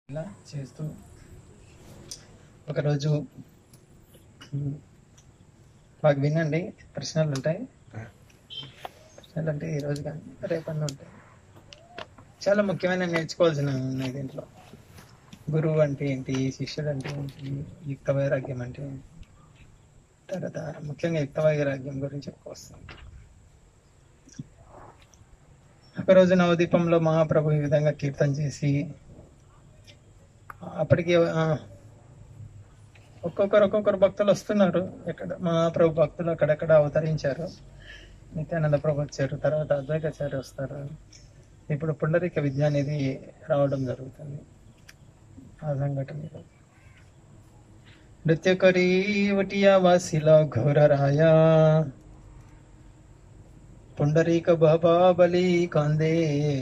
ఇలా చేస్తూ ఒకరోజు ఉమ్, మాకు వినండి ప్రశ్నలు ఉంటాయి ప్రశ్నలు అంటే ఈరోజు కానీ రేపన్నా ఉంటాయి చాలా ముఖ్యమైన నేర్చుకోవాల్సిన ఉన్నాయి దీంట్లో గురువు అంటే ఏంటి శిష్యుడు అంటే ఏంటి యుక్త వైరాగ్యం అంటే ఏంటి తర్వాత ముఖ్యంగా యుక్త వైరాగ్యం గురించి ఎక్కువ వస్తుంది ఒకరోజు నవదీపంలో మహాప్రభు ఈ విధంగా కీర్తన చేసి అప్పటికి ఆ, ఒక్కొక్కరు ఒక్కొక్కరు భక్తులు వస్తున్నారు ఎక్కడ మహాప్రభు భక్తులు అక్కడక్కడ అవతరించారు నిత్యానంద ప్రభు వచ్చారు తర్వాత అద్వైతాచార్య వస్తారు ఇప్పుడు పుండరీక విద్య అనేది రావడం జరుగుతుంది ఆ సంఘటన ఈరోజు. నృత్య కరీ వటియా వాసిల ఘోరరాయ పుండరీక బాబా బలి కాందే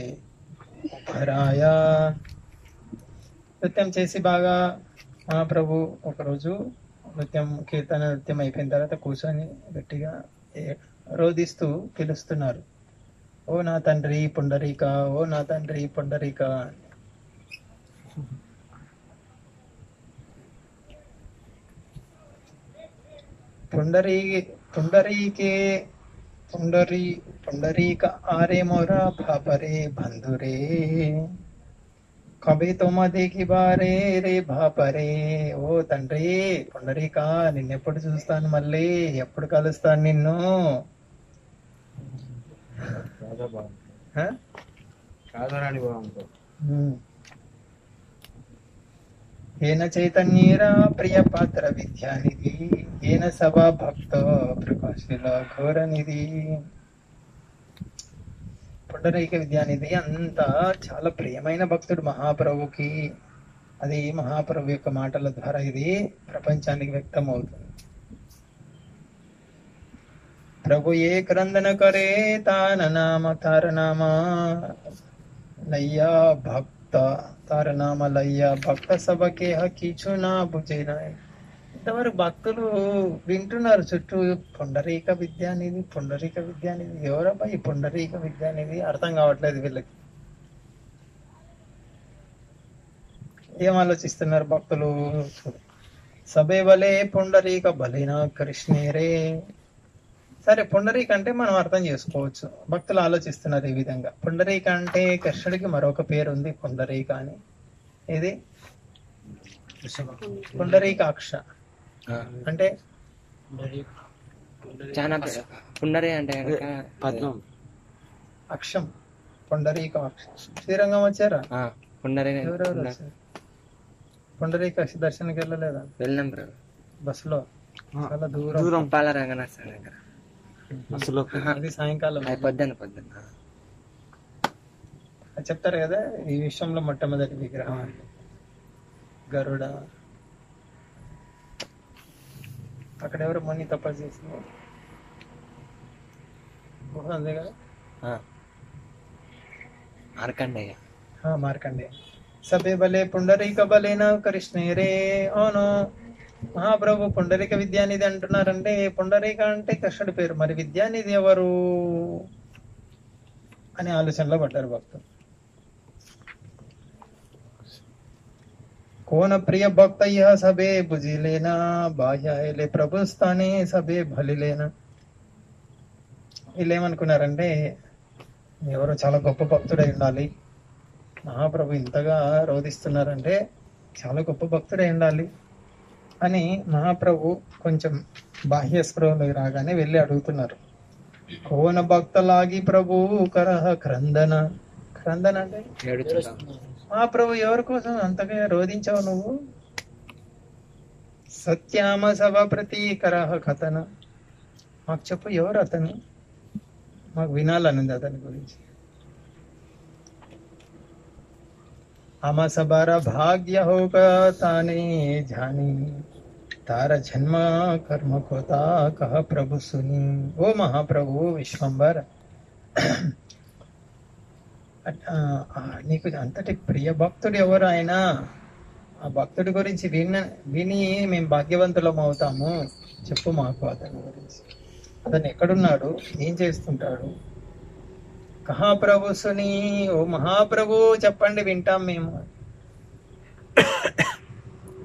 భరాయ నృత్యం చేసి బాగా మహాప్రభు ఒకరోజు నృత్యం కీర్తన నృత్యం అయిపోయిన తర్వాత కూర్చొని గట్టిగా ఏ- రోదిస్తూ పిలుస్తున్నారు ఓ నా తండ్రి పుండరీక ఓ నా తండ్రి పుండరీక అని. పుండరీ పుండరీకే పుండరీ పుండరీక ఆరే మోరా భాపరే బంధురే కబే తోమ దేకి బారే రే భాపరే ఓ తండ్రి పుండరీక నిన్నెప్పుడు చూస్తాను మళ్ళీ ఎప్పుడు కలుస్తాను నిన్ను హ? రాధారాణి భావంతో ఉమ్. ఏన చైతన్యేరా ప్రియ పాత్ర విద్యానిధి ఏన సభా భక్త ప్రకాశిల ఘోరనిధి పుండరీక విద్యానిధి అంతా చాలా ప్రియమైన భక్తుడు మహాప్రభుకి అది మహాప్రభు యొక్క మాటల ద్వారా ఇది ప్రపంచానికి వ్యక్తం అవుతుంది ప్రభు ఏ క్రందన కరే తాన నామ తార నామ లయ్యా భక్త తార నామ లయ్యా భక్త సభకే హకీచు నా భుజైన ఇంతవరకు భక్తులు వింటున్నారు చుట్టూ పుండరీక విద్యానిధి పుండరీక విద్యానిధి ఎవరబ్బా ఈ పుండరీక విద్యానిధి అర్థం కావట్లేదు వీళ్ళకి ఏం ఆలోచిస్తున్నారు భక్తులు సబే వలే పుండరీక బలినా కృష్ణేరే సరే పుండరీక అంటే మనం అర్థం చేసుకోవచ్చు భక్తులు ఆలోచిస్తున్నారు ఈ విధంగా పుండరీక అంటే కృష్ణుడికి మరొక పేరు ఉంది పుండరీక అని ఇది పుండరీకాక్ష అంటే చాలా పుండరి అంటే కనుక పద్మం అక్షం పుండరీకాక్ష శ్రీరంగం వచ్చారా ఆ, పుండరి ఎవరెవరు పుండ- వచ్చారు పుండరీకాక్ష దర్శనకి వెళ్ళలేదా వెళ్ళాం బ్రో బస్సులో చాలా దూరం దూరం పాల రంగనాథ్ స్వామి దగ్గర అసలు అది సాయంకాలం అది పొద్దున్న పొద్దున్న అది చెప్తారు కదా ఈ విశ్వంలో మొట్టమొదటి విగ్రహం అని గరుడ అక్కడ ఎవరు ముని తపస్సు చేసింది గుహ ఉంది కదా ఆ. మార్కండేయ ఆ, మార్కండే సభే బలే పుండరీక బలేన కృష్ణే రే అవును మహాప్రభు పుండరీక విద్యానిధి అంటున్నారంటే పుండరీక అంటే కృష్ణుడి పేరు మరి విద్యానిధి ఎవరు అనే ఆలోచనలో పడ్డారు భక్తులు కోన ప్రియ భక్త యహ సభే భుజిలేనా బాహ్యాయలే ప్రభుస్థానే సభే బలిలేనా వీళ్ళు ఏమనుకున్నారంటే ఎవరో చాలా గొప్ప భక్తుడై ఉండాలి మహాప్రభు ఇంతగా రోధిస్తున్నారంటే చాలా గొప్ప భక్తుడై ఉండాలి అని మహాప్రభు కొంచెం బాహ్య స్పృహలోకి రాగానే వెళ్ళి అడుగుతున్నారు కోన భక్తలాగి ప్రభు కరహ క్రందన క్రందన అంటే ఏడుచుంటాం మహాప్రభు ఎవరి కోసం అంతగా రోధించావు నువ్వు సత్యామ సభ ప్రతీకరహ కథన మాకు చెప్పు ఎవరు అతను మాకు వినాలనుంది అతని గురించి అమ సబార భాగ్య హోక తానే జాని తార జన్మ కర్మ కోతా కహ ప్రభు సుని ఓ మహాప్రభు విశ్వంబర్ అట్- ఆ, ఆ, నీకు అంతటి ప్రియ భక్తుడు ఎవరు ఆయన ఆ భక్తుడి గురించి విన్న విని మేము భాగ్యవంతులం అవుతాము చెప్పు మాకు అతని గురించి అతను ఎక్కడున్నాడు ఏం చేస్తుంటాడు కహా ప్రభు సుని ఓ మహాప్రభు చెప్పండి వింటాం మేము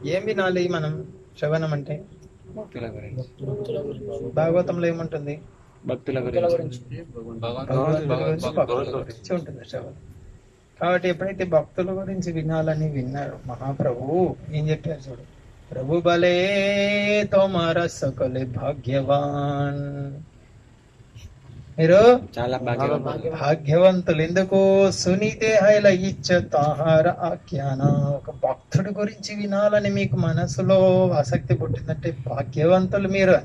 ఏం వినాలి మనం శ్రవణం అంటే భక్తుల గురించి భాగవతంలో ఏముంటుంది భక్తుల గురించి భగవంతుడి గురించి భక్తుల గురించి ఉంటుంది శ్రవణం కాబట్టి ఎప్పుడైతే భక్తుల గురించి వినాలని విన్నారు మహాప్రభు ఏం చెప్పారు చూడు ప్రభు బలే తోమార సకలే భాగ్యవాన్ మీరు చాలా భాగ్యవంతులు భాగ్యవంతులు ఎందుకు సునీతే హైల ఇచ్చతాహార ఆఖ్యాన ఒక భక్తుడి గురించి వినాలని మీకు మనసులో ఆసక్తి పుట్టిందంటే భాగ్యవంతులు మీరు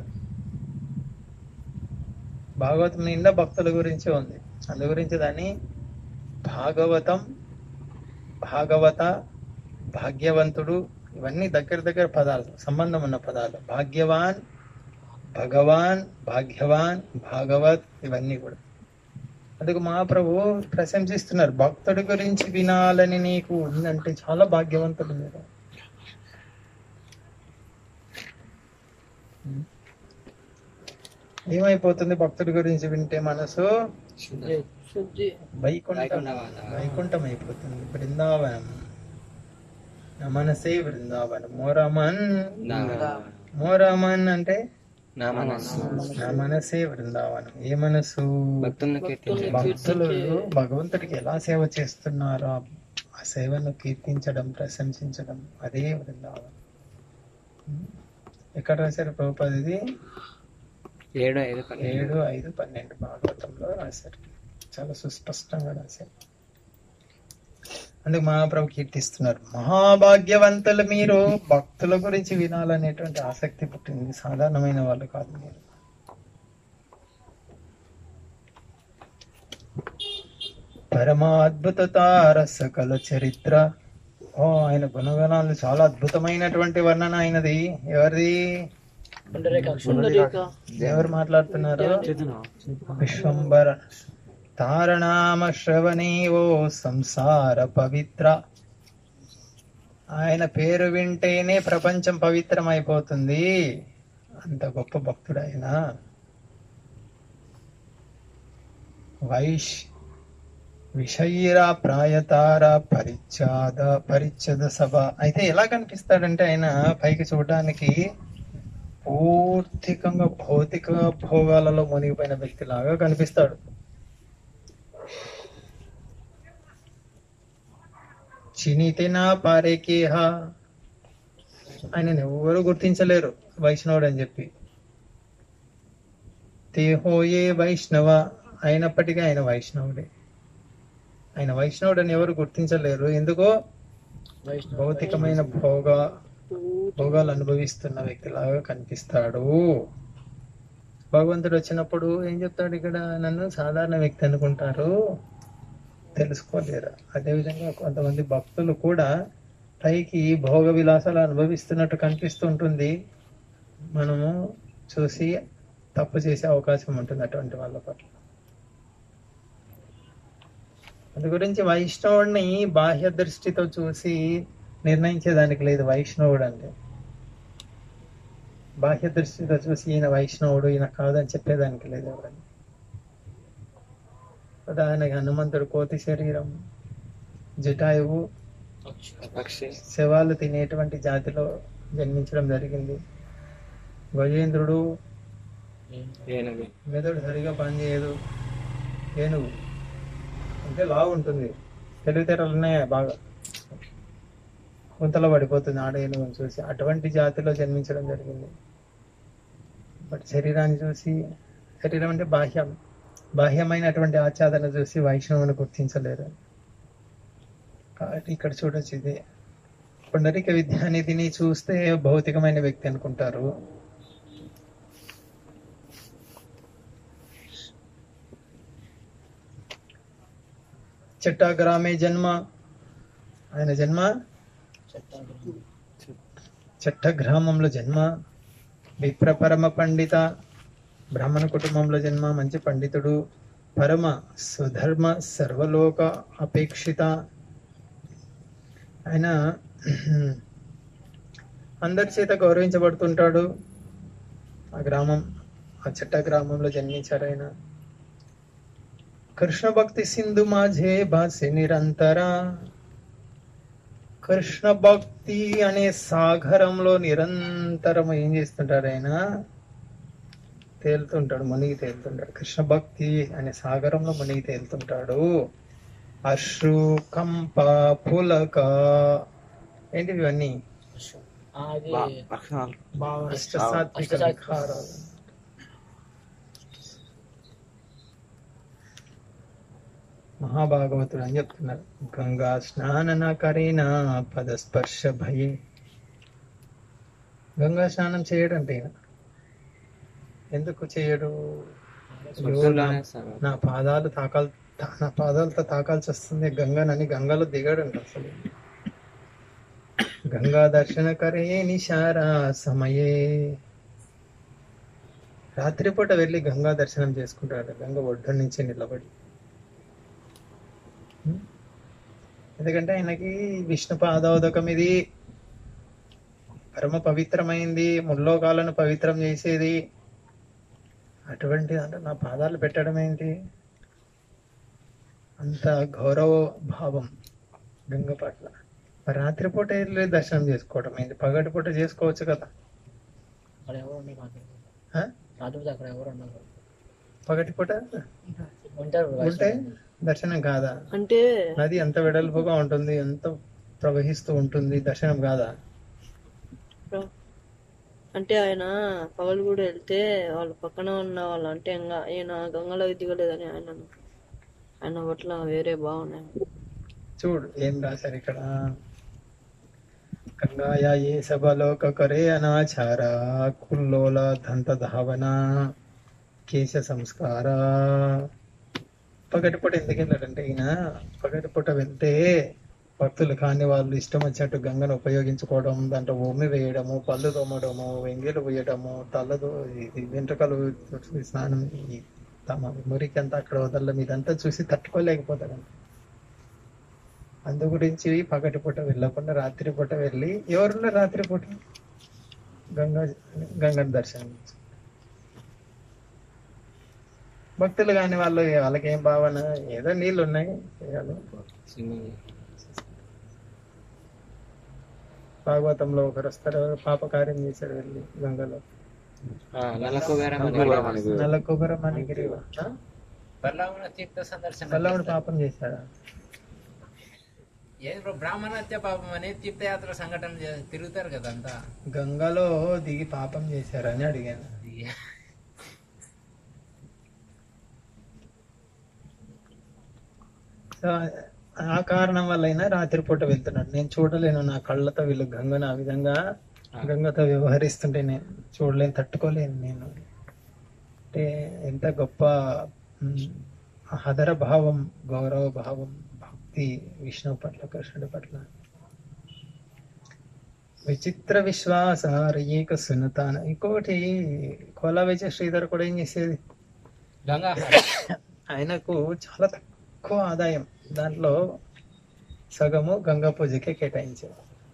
భాగవతం నిండా భక్తుల గురించి ఉంది అందు గురించి దాన్ని భాగవతం భాగవత భాగ్యవంతుడు ఇవన్నీ దగ్గర దగ్గర పదాలు సంబంధం ఉన్న పదాలు భాగ్యవాన్ భగవాన్ భాగ్యవాన్ భాగవత్ ఇవన్నీ కూడా అందుకు మహాప్రభు ప్రశంసిస్తున్నారు భక్తుడి గురించి వినాలని నీకు ఉందంటే చాలా భాగ్యవంతుడు మీరు ఏమైపోతుంది భక్తుడి గురించి వింటే మనసు వైకుంఠం వైకుంఠవాసం. వైకుంఠం అయిపోతుంది బృందావనం నా మనసే బృందావనం మోరమన్ నా మోరమన్ అంటే నా మనస్సు నా మనసే బృందావనం ఏ మనసు భక్తులను కీర్తించే భక్తులు భగవంతుడికి ఎలా సేవ చేస్తున్నారో ఆ సేవను కీర్తించడం ప్రశంసించడం అదే బృందావనం ఎక్కడ రాశారు ప్రభుపది ఇది ఏడు ఐదు పన్నెండు ఏడు ఐదు పన్నెండు భాగవతంలో రాశారు చాలా సుస్పష్టంగా రాశారు అందుకు మహాప్రభు కీర్తిస్తున్నారు మహాభాగ్యవంతులు మీరు భక్తుల గురించి వినాలనేటువంటి ఆసక్తి పుట్టింది సాధారణమైన వాళ్ళు కాదు మీరు పరమాద్భుత తార సకల చరిత్ర ఓ ఆయన గుణగణాలు చాలా అద్భుతమైనటువంటి వర్ణన అయినది ఎవరిది ఎవరు మాట్లాడుతున్నారు విశ్వంబర తారణామ శ్రవణే ఓ సంసార పవిత్ర ఆయన పేరు వింటేనే ప్రపంచం పవిత్రం అయిపోతుంది అంత గొప్ప భక్తుడు ఆయన వైష్ విషయిరా ప్రాయతార పరిచ్ఛాద పరిచ్ఛద సభ అయితే ఎలా కనిపిస్తాడంటే ఆయన పైకి చూడడానికి పూర్తికంగా భౌతిక భోగాలలో మునిగిపోయిన వ్యక్తిలాగా కనిపిస్తాడు చినితేనా పారేకేహ ఆయనను ఎవరు గుర్తించలేరు వైష్ణవుడు అని చెప్పి తేహోయే వైష్ణవ అయినప్పటికీ ఆయన వైష్ణవుడే ఆయన వైష్ణవుడు అని ఎవరు గుర్తించలేరు ఎందుకో భౌతికమైన భోగ భోగాలు అనుభవిస్తున్న వ్యక్తిలాగా కనిపిస్తాడు భగవంతుడు వచ్చినప్పుడు ఏం చెప్తాడు ఇక్కడ నన్ను సాధారణ వ్యక్తి అనుకుంటారు తెలుసుకోలేరు అదేవిధంగా కొంతమంది భక్తులు కూడా పైకి భోగ విలాసాలు అనుభవిస్తున్నట్టు కనిపిస్తుంటుంది మనము చూసి తప్పు చేసే అవకాశం ఉంటుంది అటువంటి వాళ్ళ పట్ల అందు గురించి వైష్ణవుడిని బాహ్య దృష్టితో చూసి నిర్ణయించేదానికి లేదు వైష్ణవుడు అంటే బాహ్య దృష్టితో చూసి ఈయన వైష్ణవుడు ఈయన కాదని చెప్పేదానికి లేదు ఎవరని ఉదాహరణకి హనుమంతుడు కోతి శరీరం జటాయువు పక్షి శవాలు తినేటువంటి జాతిలో జన్మించడం జరిగింది గజేంద్రుడు ఏనుగు మెదడు సరిగా పనిచేయదు ఏనుగు అంటే లావు ఉంటుంది తెలివితేటలు ఉన్నాయా బాగా గుంతలో పడిపోతుంది ఆడ ఏనుగుని చూసి అటువంటి జాతిలో జన్మించడం జరిగింది బట్ శరీరాన్ని చూసి శరీరం అంటే బాహ్యం బాహ్యమైనటువంటి ఆచ్ఛాదన చూసి వైష్ణవుని గుర్తించలేరు కాబట్టి ఇక్కడ చూడొచ్చు ఇది పుండరిక విద్యానిధిని చూస్తే భౌతికమైన వ్యక్తి అనుకుంటారు చట్టాగ్రామే జన్మ ఆయన జన్మ చట్టగ్రామంలో జన్మ విప్ర పరమ పండిత బ్రాహ్మణ కుటుంబంలో జన్మ మంచి పండితుడు పరమ సుధర్మ సర్వలోక అపేక్షిత ఆయన అందరి చేత గౌరవించబడుతుంటాడు ఆ గ్రామం ఆ చట్ట గ్రామంలో జన్మించారు ఆయన కృష్ణ భక్తి సింధు మాఝే భాసి నిరంతర కృష్ణ భక్తి అనే సాగరంలో నిరంతరం ఏం చేస్తుంటాడు ఆయన తేలుతుంటాడు మునిగి తేలుతుంటాడు కృష్ణ భక్తి అనే సాగరంలో మునిగి తేలుతుంటాడు అశ్రు కంప పులక ఏంటి ఇవన్నీ అది బా- లక్షణాలు అష్టసాత్విక అష్టసాత్విక. వికారాలు మహాభాగవతుడు అని చెప్తున్నారు గంగా స్నానన కరీనా పదస్పర్శ భయే గంగా స్నానం చేయడంటే ఈయన. ఎందుకు చేయడు స్వర్గంలోనే సార్ నా పాదాలు తాకాల్ నా పాదాలతో తాకాల్సి వస్తుంది గంగానని గంగలో దిగాడంట అసలు గంగా దర్శన కరే నిశారా సమయే రాత్రిపూట వెళ్ళి గంగా దర్శనం చేసుకుంటాడు గంగ ఒడ్డు నుంచి నిలబడి ఉం? ఎందుకంటే ఆయనకి విష్ణు పాదోదకం ఇది పరమ పవిత్రమైంది ముల్లోకాలను పవిత్రం చేసేది అటువంటి అంటే నా పాదాలు పెట్టడం ఏంటి అంత గౌరవ భావం గంగ పట్ల మరి రాత్రిపూట వెళ్ళి దర్శనం చేసుకోవడం ఏంటి పగటిపూట చేసుకోవచ్చు కదా అక్కడ ఎవరు ఉండరు రాత్రి ఆ? రాత్రి అక్కడ ఎవరు ఉండరు పగటిపూట ఉంటారు ఉంటే దర్శనం కాదా అంటే నది ఎంత వెడల్పుగా ఉంటుంది ఎంత ప్రవహిస్తూ ఉంటుంది దర్శనం కాదా అంటే ఆయన పగలు కూడా వెళ్తే వాళ్ళ పక్కన ఉన్న వాళ్ళు అంటే ఇంకా ఈయన గంగలోకి దిగలేదని ఆయన ఆయన పట్ల వేరే బాగున్నాయి చూడు ఏం రాశారు ఇక్కడ గంగాయా ఏ సభలోక కరే అనాచార కుల్లోల దంత ధావన కేశ సంస్కార పగటిపూట ఎందుకు వెళ్ళాడంటే ఈయన పగటిపూట వెళ్తే భక్తులు కాని వాళ్ళు ఇష్టం వచ్చినట్టు గంగను ఉపయోగించుకోవడం దాంట్లో ఉమ్మి వేయడము పళ్ళు తోమడము వెంగిలు వేయడము తలదు ఇది వెంట్రుకలు స్నానం ఈ తమ మురికి అంతా అక్కడ వదలడం ఇదంతా చూసి తట్టుకోలేకపోతాడు అందు గురించి పగటిపూట వెళ్ళకుండా రాత్రిపూట వెళ్ళి ఎవరున్న రాత్రిపూట గంగా గంగని దర్శనం చేసుకుంటారు. భక్తులు కాని వాళ్ళు వాళ్ళకి ఏం భావన ఏదో నీళ్ళు ఉన్నాయి చేయాలి స్విమ్మింగ్ భాగవతంలో ఒకరు వస్తారు పాప కార్యం చేశాడు వెళ్ళి గంగలో నల్లకోగారం మనకి నల్ల కొబ్బరి మనగిరి బలరామున తీర్థ సందర్శన బల్లవుడు పాపం చేశాడా ఏది బ్రో, బ్రాహ్మణత్య పాపం అనే తీర్థయాత్ర సంఘటన చే- తిరుగుతారు కదా అంతా గంగలో దిగి పాపం చేశారని అడిగాను సో ఆ కారణం వల్ల అయినా రాత్రిపూట వెళ్తున్నాడు నేను చూడలేను నా కళ్ళతో వీళ్ళు గంగను ఆ విధంగా గంగతో వ్యవహరిస్తుంటే నేను చూడలేను తట్టుకోలేను నేను అంటే ఎంత గొప్ప ఉమ్, హదర భావం గౌరవ భావం భక్తి విష్ణువు పట్ల కృష్ణుడి పట్ల విచిత్ర విశ్వాస ఏక సునతాన ఇంకోటి కోలా విజయ శ్రీధర్ కూడా ఏం చేసేది గంగా ఆయనకు చాలా తక్కువ ఆదాయం దాంట్లో సగము గంగా పూజకే కేటాయించారు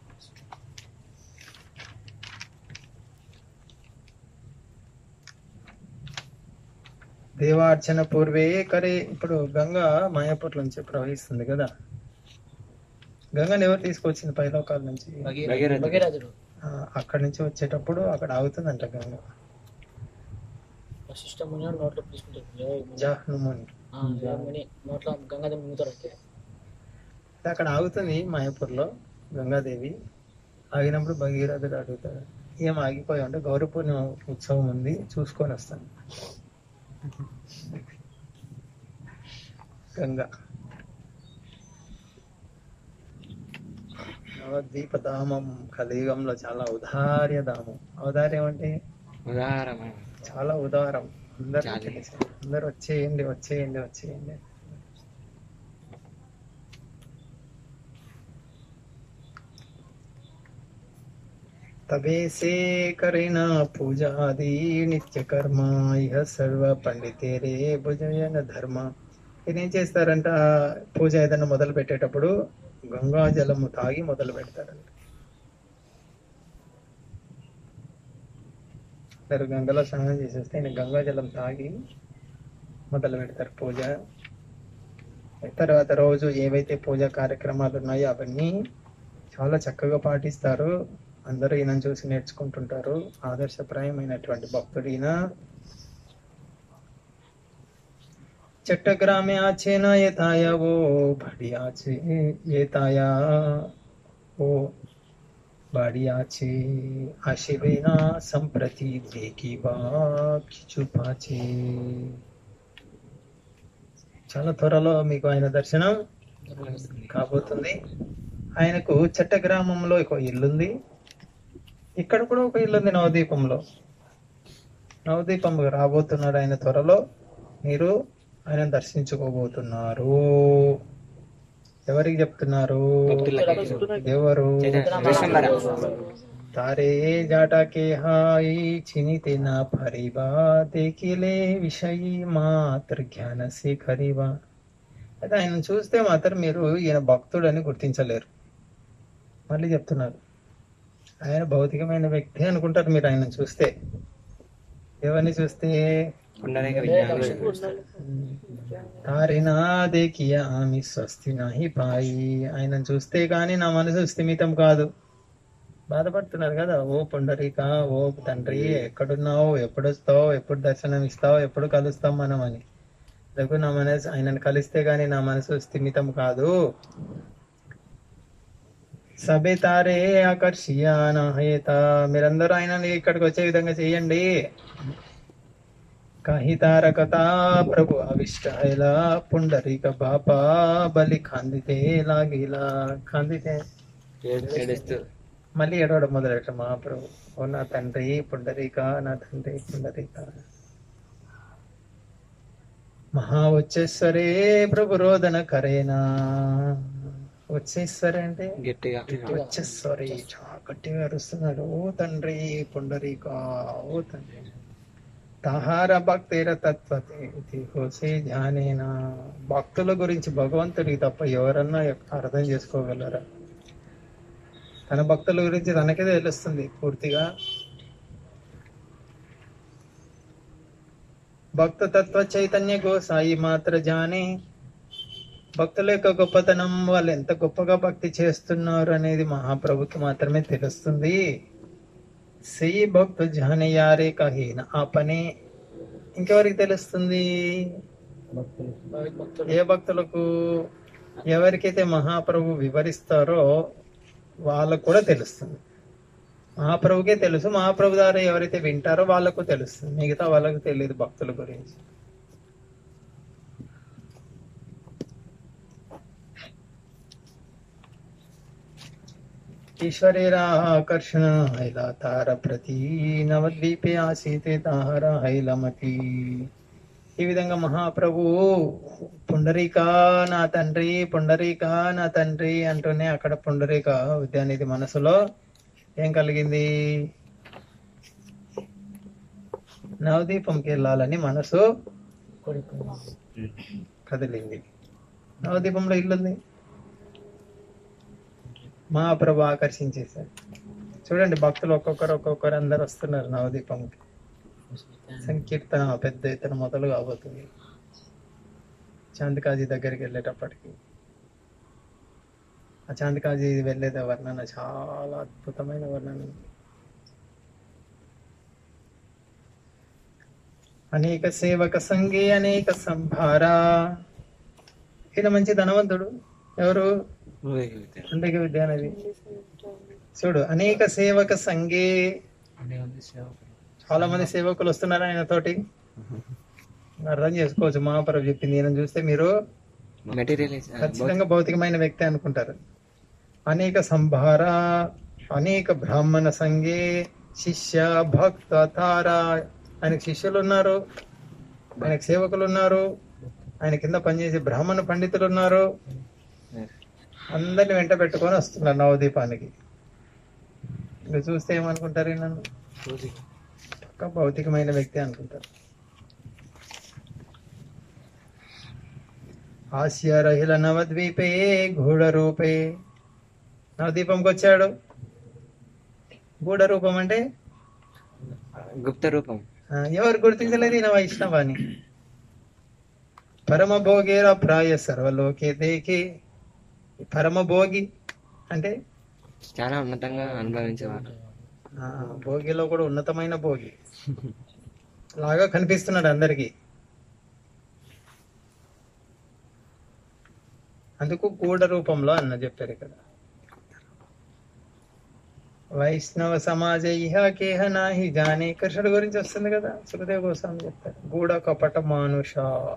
దేవార్చన పూర్వే కరే ఇప్పుడు గంగా మాయాపూర్ నుంచి ప్రవహిస్తుంది కదా గంగని ఎవరు తీసుకొచ్చింది పైలోకాల నుంచి భగీరథుడు. భగీరథుడు ఆ, అక్కడి నుంచి వచ్చేటప్పుడు అక్కడ ఆగుతుందంట గంగ వశిష్ట ముని వాడు నోట్లో తీసుకుంటారు ఏ ముని? జాహ్నుముని ఆ, ఏ ముని నోట్లో గంగాదేవి మింగుతారు అంతే అక్కడ ఆగుతుంది మాయాపూర్లో గంగాదేవి ఆగినప్పుడు భగీరథుడు అడుగుతాడు ఏం ఆగిపోయావు అంటే గౌరీ పూర్ణిమ ఉత్సవం ఉంది చూసుకొని వస్తాను గంగా నవద్వీపధామం కలియుగంలో చాలా ఉదార్య ధామం ఔదార్యం అంటే ఉదాహరణ చాలా ఉదారం అందరూ చాలా. తెలిసి అందరూ వచ్చేయండి వచ్చేయండి వచ్చేయండి तबे से करेना पूजा आदि నిత్య కర్మ ఇహ సర్వ పండితేరే భుజయన ధర్మ ఈయన ఏం చేస్తారంట పూజ ఏదైనా మొదలు పెట్టేటప్పుడు గంగా జలము తాగి మొదలు పెడతారంట అందరు గంగలో స్నానం చేసేస్తే ఆయన గంగా జలం తాగి మొదలు పెడతారు పూజ తర్వాత రోజు ఏవైతే పూజా కార్యక్రమాలు ఉన్నాయో అవన్నీ చాలా చక్కగా పాటిస్తారు అందరూ ఈయనను చూసి నేర్చుకుంటుంటారు ఆదర్శప్రాయమైనటువంటి భక్తుడు ఈయన చట్టగ్రామే ఆచే నా ఏతాయ ఓ బడి ఆచే ఏతాయా ఓ বাড়ি আছে আসিবে না সম্প্রতি দেখিবা কিছু পাছে చాలా త్వరలో మీకు ఆయన దర్శనం కాబోతుంది ఆయనకు చెట్ట గ్రామంలో ఒక ఇల్లుంది ఇక్కడ కూడా ఒక ఇల్లు ఉంది నవదీపంలో నవదీపం రాబోతున్నాడు ఆయన త్వరలో మీరు ఆయన దర్శించుకోబోతున్నారు ఎవరికి చెప్తున్నారు భక్తులకి ఎవరు విశ్వంబర तारे जाटा के हाई चिनिते ना फरीबा देखिले విషయి మాత్ర జ్ఞాన శేఖరివా అయితే ఆయన చూస్తే మాత్రం మీరు ఈయన భక్తుడని గుర్తించలేరు మళ్ళీ చెప్తున్నారు ఆయన భౌతికమైన వ్యక్తి అనుకుంటారు మీరు ఆయన చూస్తే ఎవరిని చూస్తే పుండరీక విజ్ఞానం తారినా దేకియా ఆమె స్వస్తి నాహి పాయి ఆయన చూస్తే కానీ నా మనసు స్థిమితం కాదు బాధపడుతున్నారు కదా ఓ పుండరీక ఓ తండ్రి ఎక్కడున్నావు ఎప్పుడు వస్తావు ఎప్పుడు దర్శనం ఇస్తావు ఎప్పుడు కలుస్తాం మనం అని లేకు నా మనసు ఆయనను కలిస్తే గాని నా మనసు స్థిమితం కాదు సబే తారే ఆకర్షియా నాహేత మీరందరూ ఆయనని ఇక్కడికి వచ్చే విధంగా చేయండి काही तारकता प्रभु अविष्ट हैला पुंडरीक बापा बली खांदिते లాగిలా ఖాందితే ఏడు ఏడుస్తూ మళ్ళీ ఏడవడం మొదలెట్ట మహాప్రభు ఓ నా తండ్రి పుండరీక నా తండ్రి పుండరీక మహా వచ్చేసరే ప్రభు రోదన కరేనా వచ్చేసరే అంటే గట్టిగా వచ్చేసరి చాలా గట్టిగా అరుస్తున్నాడు ఓ తండ్రి పుండరీక ఓ తండ్రి తహార భక్తేర తత్వతే హోసే ధ్యానేనా భక్తుల గురించి భగవంతుడికి తప్ప ఎవరన్నా అర్థం చేసుకోగలరా తన భక్తుల గురించి తనకే తెలుస్తుంది పూర్తిగా భక్త తత్వ చైతన్య గోసాయి మాత్ర జానే భక్తుల యొక్క గొప్పతనం వాళ్ళు ఎంత గొప్పగా భక్తి చేస్తున్నారు అనేది మహాప్రభుకి మాత్రమే తెలుస్తుంది సెయి భక్తు జానే యారే కహీన ఆ పని ఇంకెవరికి తెలుస్తుంది భక్తులు ఏ భక్తులకు ఎవరికైతే మహాప్రభు వివరిస్తారో వాళ్ళకు కూడా తెలుస్తుంది మహాప్రభుకే తెలుసు మహాప్రభు ద్వారా ఎవరైతే వింటారో వాళ్ళకు తెలుస్తుంది మిగతా వాళ్ళకు తెలియదు భక్తుల గురించి ఈశ్వరేరాకర్షణ హైలా తార ప్రతి నవద్వీపే ఆసీతే తార హైలమతి ఈ విధంగా మహాప్రభు పుండరీక నా తండ్రి పుండరీక నా తండ్రి అంటూనే అక్కడ పుండరీక విద్యానిధి మనసులో ఏం కలిగింది నవదీపంకి వెళ్ళాలని మనసు కొడుకు కదిలింది నవదీపంలో ఇల్లుంది మహాప్రభు ఆకర్షించేశారు చూడండి భక్తులు ఒక్కొక్కరు ఒక్కొక్కరు అందరు వస్తున్నారు నవదీపంకి సంకీర్తన పెద్ద ఎత్తున మొదలు కాబోతుంది చాందికాజీ దగ్గరికి వెళ్ళేటప్పటికి ఆ చాందికాజీ వెళ్ళేది వర్ణన చాలా అద్భుతమైన వర్ణన ఉంది. అనేక సేవక సంగే అనేక సంభార ఈయన మంచి ధనవంతుడు ఎవరు అందుకే విద్యానది చూడు అనేక సేవక సంగే చాలా మంది సేవకులు వస్తున్నారు ఆయన తోటి అర్థం చేసుకోవచ్చు మహాప్రభు చెప్పింది ఈయన చూస్తే మీరు మెటీరియల్ ఖచ్చితంగా భౌతికమైన వ్యక్తి అనుకుంటారు అనేక సంభార అనేక బ్రాహ్మణ సంగే శిష్య భక్త తార ఆయనకు శిష్యులు ఉన్నారు ఆయనకు సేవకులు ఉన్నారు ఆయన కింద పనిచేసే బ్రాహ్మణ పండితులు ఉన్నారు అందరిని వెంట పెట్టుకొని వస్తున్నారు నవదీపానికి ఇంకా చూస్తే ఏమనుకుంటారు నన్ను ఒక భౌతికమైన వ్యక్తి అనుకుంటారు హాస్య రహిల నవద్వీపే గూఢ రూపే నవదీపంకి వచ్చాడు గూఢ రూపం అంటే గుప్త రూపం ఆ, ఎవరు గుర్తించలేదు ఈయన వైష్ణవాన్ని పరమ భోగేర ప్రాయ సర్వలోకే దేకే పరమ భోగి అంటే చాలా ఉన్నతంగా అనుభవించేవారు ఆ, భోగిలో కూడా ఉన్నతమైన భోగి లాగా కనిపిస్తున్నాడు అందరికి అందుకు గూఢ రూపంలో అన్న చెప్పారు ఇక్కడ వైష్ణవ సమాజ ఇహ కేహ నాహి జానే కృష్ణుడు గురించి వస్తుంది కదా సుఖదేవ్ గోస్వామి చెప్తారు గూఢ కపట మానుష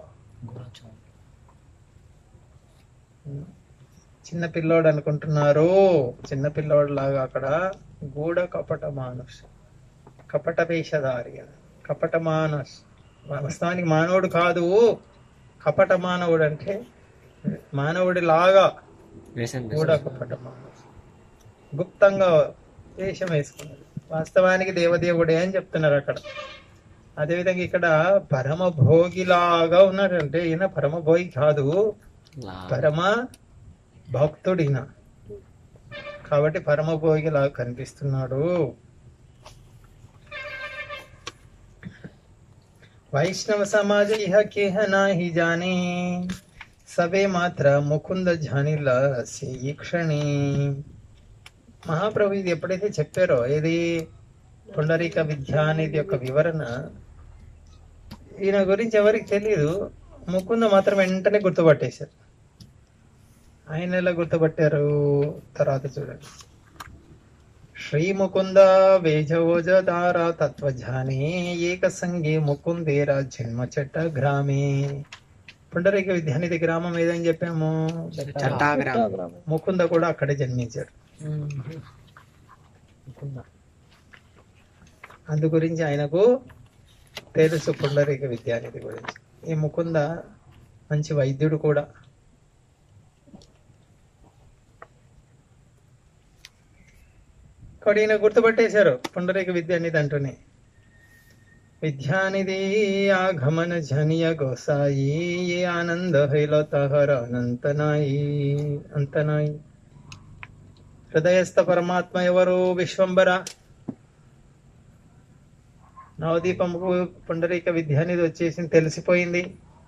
చిన్న పిల్లోడు అనుకుంటున్నారు చిన్న పిల్లోడు లాగా అక్కడ గూఢ కపట మానుష కపట వేషధారి అని. కపట మానస్ వాస్తవానికి మానవుడు కాదు కపట మానవుడు అంటే మానవుడి లాగా వేసం గూఢ కపట మానస్ గుప్తంగా వేషం వేసుకున్నాడు వాస్తవానికి దేవదేవుడే అని చెప్తున్నారు అక్కడ అదేవిధంగా ఇక్కడ పరమ భోగిలాగా ఉన్నాడంటే ఈయన పరమ భోగి కాదు పరమ భక్తుడిన కాబట్టి పరమ భోగిలాగా కనిపిస్తున్నాడు వైష్ణవ సమాజ ఇహ కేహ నాహి జానే సవే మాత్ర ముకుంద జానిల ఈ క్షణి మహాప్రభు ఇది ఎప్పుడైతే చెప్పారో ఇది పుండరీక విద్య అనేది యొక్క వివరణ ఈయన గురించి ఎవరికి తెలియదు ముకుంద మాత్రం వెంటనే గుర్తుపట్టేశారు ఆయన ఎలా గుర్తుపట్టారు తర్వాత చూడండి శ్రీ ముకుంద వేజోజదార తత్వజానే ఏక సంగే ముకుందేరా జన్మ చెట్ట గ్రామే పుండరీక విద్యానిధి గ్రామం ఏదని చెప్పాము చట్టాగ్రామం ముకుంద కూడా అక్కడే జన్మించాడు అందు గురించి ఆయనకు తెలుసు పుండరీక విద్యానిధి గురించి ఈ ముకుంద మంచి వైద్యుడు కూడా కాబట్టి ఈయన గుర్తుపట్టేశారు పుండరీక విద్యానిధి అంటూనే విద్యానిధి ఆగమన జనియ గోసాయి ఏ ఆనంద హైలతహర అనంతనాయి అంతనాయి హృదయస్థ పరమాత్మ ఎవరు విశ్వంబర నవదీపముకు పుండరీక విద్యానిధి వచ్చేసి తెలిసిపోయింది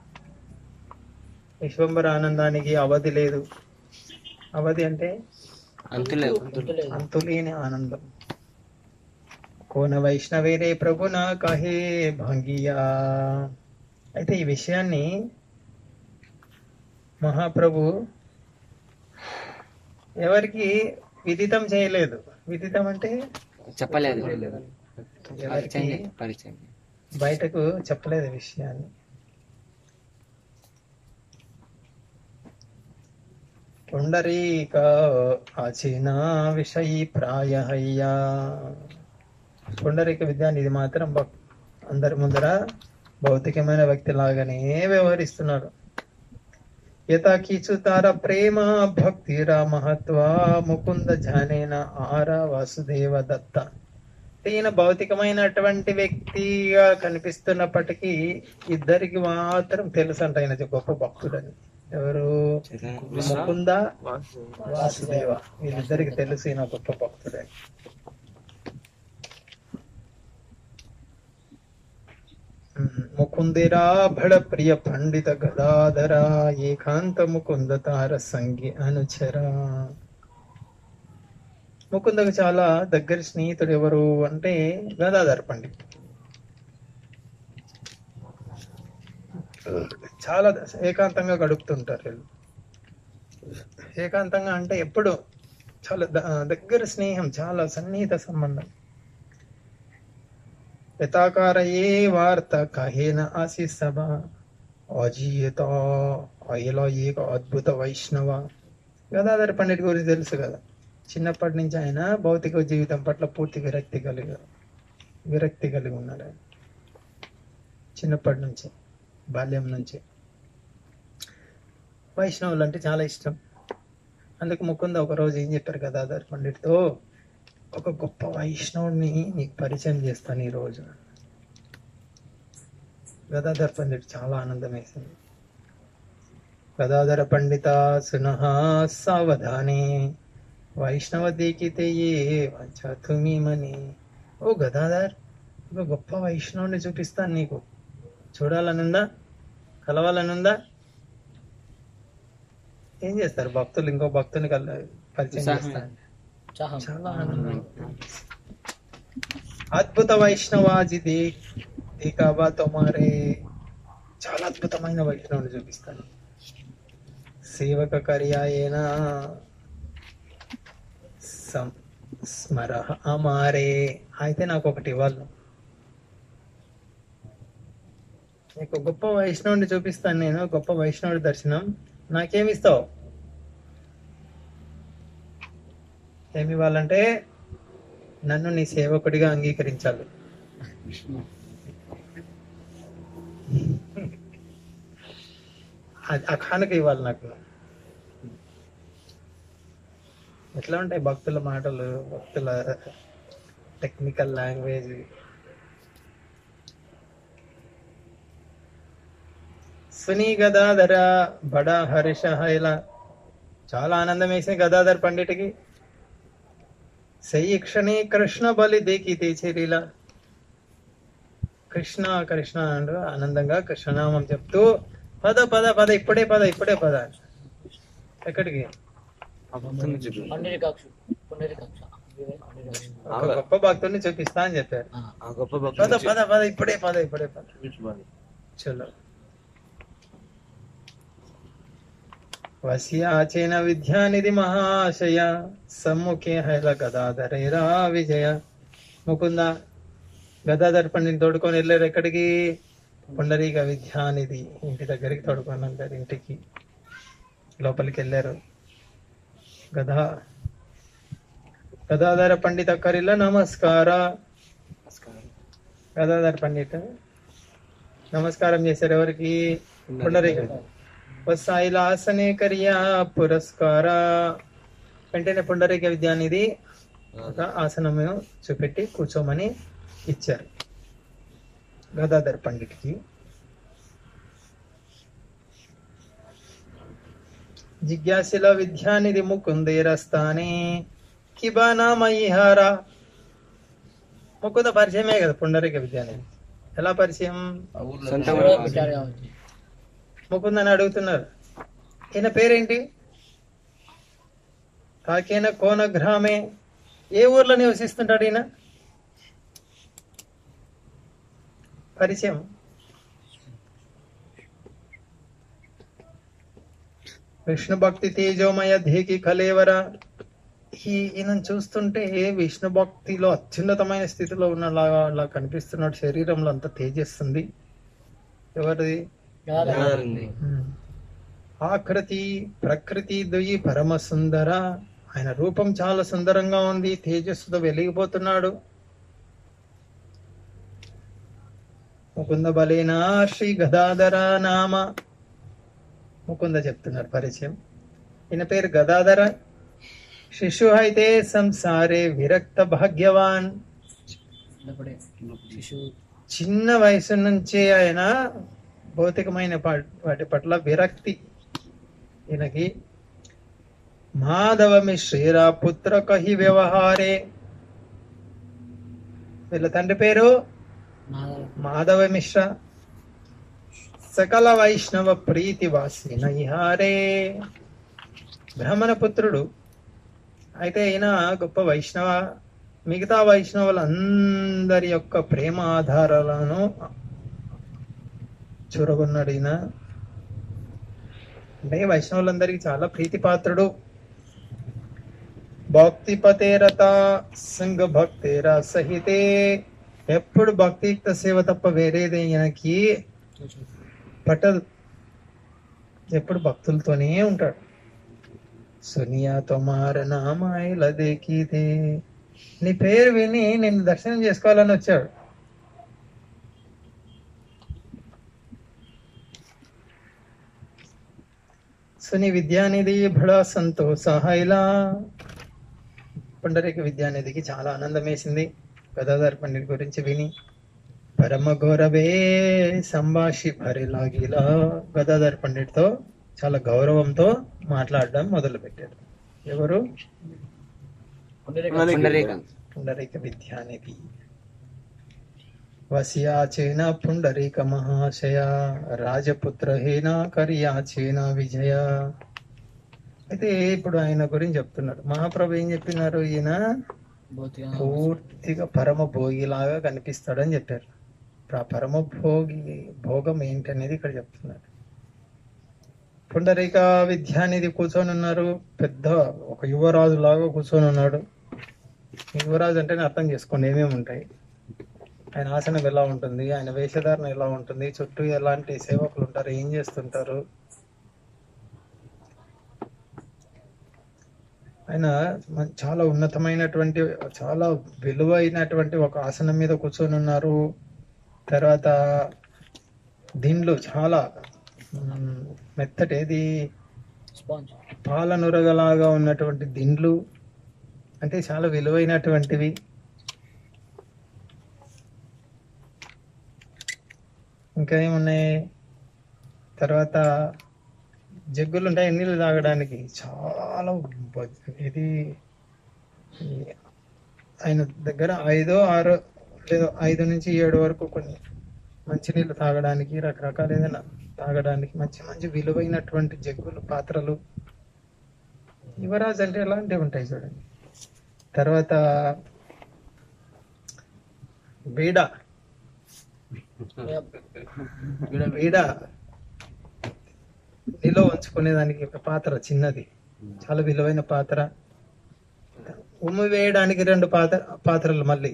విశ్వంబర ఆనందానికి అవధి లేదు అవధి అంటే అంతులేవు అంతులేని ఆనందం కోన వైష్ణవేరే ప్రభున కహే భంగియా అయితే ఈ విషయాన్ని మహాప్రభు ఎవరికి విదితం చేయలేదు విదితం అంటే చెప్పలేదు ఎవరికి పరిచయం పరిచయం బయటకు చెప్పలేదు ఈ విషయాన్ని పుండరీక ఆచిన విషయీ ప్రాయహయ్యా పుండరీక విద్యాన్ని ఇది మాత్రం భక్- అందరి ముందర భౌతికమైన వ్యక్తి లాగానే వ్యవహరిస్తున్నాడు యథా కీచుతార ప్రేమ భక్తిరా మహత్వ ముకుంద జానేన ఆర వాసుదేవ దత్త ఈయన భౌతికమైనటువంటి వ్యక్తిగా కనిపిస్తున్నప్పటికీ ఇద్దరికి మాత్రం తెలుసు అంట ఆయన గొప్ప భక్తుడని ఎవరు ముకుంద వాసుదేవ వీళ్ళిద్దరికి తెలుసు ఈయన గొప్ప భక్తుడని ముకుందిరా భడ ప్రియ పండిత గదాధర ఏకాంత ముకుంద తార సంగి అనుచర ముకుందకు చాలా దగ్గర స్నేహితుడు ఎవరు అంటే గదాధర పండిత్ చాలా ఏకాంతంగా గడుపుతుంటారు వీళ్ళు ఏకాంతంగా అంటే ఎప్పుడు చాలా ద- దగ్గర స్నేహం చాలా సన్నిహిత సంబంధం పితాకారయే వార్త కహేన ఆసి సభ అజీయత అయలో ఏక అద్భుత వైష్ణవ గదాధర పండిట్ గురించి తెలుసు కదా చిన్నప్పటి నుంచి ఆయన భౌతిక జీవితం పట్ల పూర్తి విరక్తి కలిగి విరక్తి కలిగి ఉన్నాడు ఆయన చిన్నప్పటి నుంచి బాల్యం నుంచి వైష్ణవులు అంటే చాలా ఇష్టం అందుకు ముకుంద ఒక రోజు ఏం చెప్పారు గదాధర్ పండిట్తో ఒక గొప్ప వైష్ణవుడిని నీకు పరిచయం చేస్తాను ఈ రోజు గదాధర్ పండిట్ చాలా ఆనందం వేసింది గదాధర పండిత సునః సావధానే వైష్ణవ దీకితే ఏ తుమీమని ఓ గదాధర్ ఒక గొప్ప వైష్ణవుని చూపిస్తాను నీకు చూడాలనుందా కలవాలనుందా ఏం చేస్తారు భక్తులు ఇంకో భక్తుని కల పరిచయం ఉత్సాహం. చేస్తారు చాహం చాలా ఆనందం అద్భుత వైష్ణవాజిది దీకాబా తొమారే చాలా అద్భుతమైన వైష్ణవుని చూపిస్తాను సేవక కర్యాయేన సం- స్మర అమారే అయితే నాకు ఒకటి ఇవ్వాలి నీకు గొప్ప వైష్ణవుని చూపిస్తాను నేను గొప్ప వైష్ణవుడి దర్శనం నాకేమి ఇస్తావు ఏమి ఇవ్వాలంటే నన్ను నీ సేవకుడిగా అంగీకరించాలి అది ఆ కానుక ఇవ్వాలి నాకు ఎట్లా ఉంటాయి భక్తుల మాటలు భక్తుల టెక్నికల్ లాంగ్వేజ్ సునీ గదాధర బడా హర్ష ఇలా చాలా ఆనందం వేసింది గదాధర్ పండిట్కి సయి క్షణే కృష్ణ బలి దేకి తెచ్చిరిలా కృష్ణ కృష్ణ అంటూ ఆనందంగా కృష్ణనామం చెప్తూ పద పద పద ఇప్పుడే పద ఇప్పుడే పద ఎక్కడికి ఆ భక్తుని చూపి పండిరికాక్షు పుండరీకాక్ష పండిరికాక్ష ఒక గొప్ప భక్తుడిని చూపిస్తా అని చెప్పారు ఆ గొప్ప పద భక్తుని పద పద ఇప్పుడే పద ఇప్పుడే పద చలో వశ్యాచేన విద్యానిధి మహాశయ సమ్ముఖే హైల గదాధరేరా విజయ ముకుంద గదాధర్ పండిని తోడుకొని వెళ్ళారు ఎక్కడికి పుండరీక విద్యానిధి ఇంటి దగ్గరికి తోడుకొని వెళ్ళారు ఇంటికి లోపలికి వెళ్ళారు గదా గదాధర పండిత కరిల నమస్కార గదాధర్ పండిట్ నమస్కారం చేశారు ఎవరికి పుండరీక వసాయిలాసనే కర్యా పురస్కార వెంటనే పుండరీక విద్యానిధి ఒక ఆసనం చూపెట్టి కూర్చోమని ఇచ్చారు గదాధర్ పండిట్కి జిజ్ఞాసిల విద్యానిధి ముకుందేరస్థానే కిబానా మయిహార ముకుంద పరిచయమే కదా పుండరీక విద్యానిధి ఎలా పరిచయం సొంత ఎవరో పెట్టారు కాబట్టి ముకుందని అడుగుతున్నారు ఈయన పేరేంటి కాకేన కోన గ్రామే ఏ ఊర్లో నివసిస్తుంటాడు ఈయన పరిచయం విష్ణు భక్తి తేజోమయ ధేకి కలేవర ఈ ఈయనను చూస్తుంటే విష్ణు భక్తిలో అత్యున్నతమైన స్థితిలో ఉన్నలాగా అలా కనిపిస్తున్నాడు శరీరంలో అంత తేజస్సుంది ఎవరిది గదాధర ఉంది ఆకృతి ప్రకృతి దుయి పరమ సుందర ఆయన రూపం చాలా సుందరంగా ఉంది తేజస్సుతో వెలిగిపోతున్నాడు ముకుంద బలేనా శ్రీ గదాధర నామ ముకుంద చెప్తున్నారు పరిచయం ఈయన పేరు గదాధర శిశు అయితే సంసారే విరక్త భాగ్యవాన్ చిన్నప్పుడే శిశువు చిన్న వయసు నుంచే ఆయన భౌతికమైన పా- వాటి పట్ల విరక్తి ఈయనకి మాధవమి శ్రీరా పుత్ర కహి వ్యవహారే వీళ్ళ తండ్రి పేరు మాధవ మాధవ మిశ్ర సకల వైష్ణవ ప్రీతి వాసి నైహారే బ్రాహ్మణ పుత్రుడు అయితే ఈయన గొప్ప వైష్ణవ మిగతా వైష్ణవులందరి యొక్క ప్రేమ ఆధారాలను చూరగొన్నాడు ఈయన అంటే వైష్ణవులందరికీ చాలా ప్రీతిపాత్రుడు భక్తిపతేరత సంగ భక్తేర సహితే ఎప్పుడు భక్తియుక్త సేవ తప్ప వేరేది ఈయనకి పట్టదు ఎప్పుడు భక్తులతోనే ఉంటాడు సునియా తొమార నామాయిల దేకీదే నీ పేరు విని నేను దర్శనం చేసుకోవాలని వచ్చాడు సుని విద్యానిధి బడా సంతోష హైలా పుండరీక విద్యానిధికి చాలా ఆనందం వేసింది గదాధర్ పండిట్ గురించి విని పరమ గౌరవే సంభాషి భరిలాగిలా గదాధర్ పండిట్ తో చాలా గౌరవంతో మాట్లాడడం మొదలు పెట్టారు ఎవరు పుండరీకాక్ష పుండరీక పుండరీక విద్యానిధి వస్యాచేన పుండరీక మహాశయ రాజపుత్ర హేన కర్యాచేన విజయ అయితే ఇప్పుడు ఆయన గురించి చెప్తున్నాడు మహాప్రభు ఏం చెప్పినారు ఈయన భౌతిక పూర్తిగా పరమ భోగిలాగా కనిపిస్తాడని చెప్పారు ఇప్పుడు ఆ పరమ భోగి భోగం ఏంటనేది ఇక్కడ చెప్తున్నారు పుండరీక విద్య అనేది కూర్చొని ఉన్నారు పెద్ద ఒక యువరాజు లాగా కూర్చొని ఉన్నాడు యువరాజు అంటేనే అర్థం చేసుకోండి ఏమేమి ఉంటాయి ఆయన ఆసనం ఎలా ఉంటుంది ఆయన వేషధారణ ఎలా ఉంటుంది చుట్టూ ఎలాంటి సేవకులు ఉంటారు ఏం చేస్తుంటారు ఆయన మ- చాలా ఉన్నతమైనటువంటి చాలా విలువైనటువంటి ఒక ఆసనం మీద కూర్చొని ఉన్నారు తర్వాత దీనిలో చాలా మ్, మెత్తటి ఏది స్పాంజ్ పాలనురగలాగా ఉన్నటువంటి దిండ్లు అంటే చాలా విలువైనటువంటివి ఇంకా ఏమున్నాయి తర్వాత జగ్గులు ఉంటాయి నీళ్ళు తాగడానికి చాలా బ- ఇది ఈ ఆయన దగ్గర ఐదో ఆరో లేదో ఐదు నుంచి ఏడు వరకు కొన్ని మంచినీళ్ళు తాగడానికి రకరకాల ఏదైనా తాగడానికి మంచి మంచి విలువైనటువంటి జగ్గులు పాత్రలు యువరాజ్ అంటే ఎలాంటివి ఉంటాయి చూడండి తర్వాత బీడ బీడ నిలో ఉంచుకునే దానికి ఒక పాత్ర చిన్నది చాలా విలువైన పాత్ర ఉమ్మి వేయడానికి రెండు పాత్ర పాత్రలు మళ్ళీ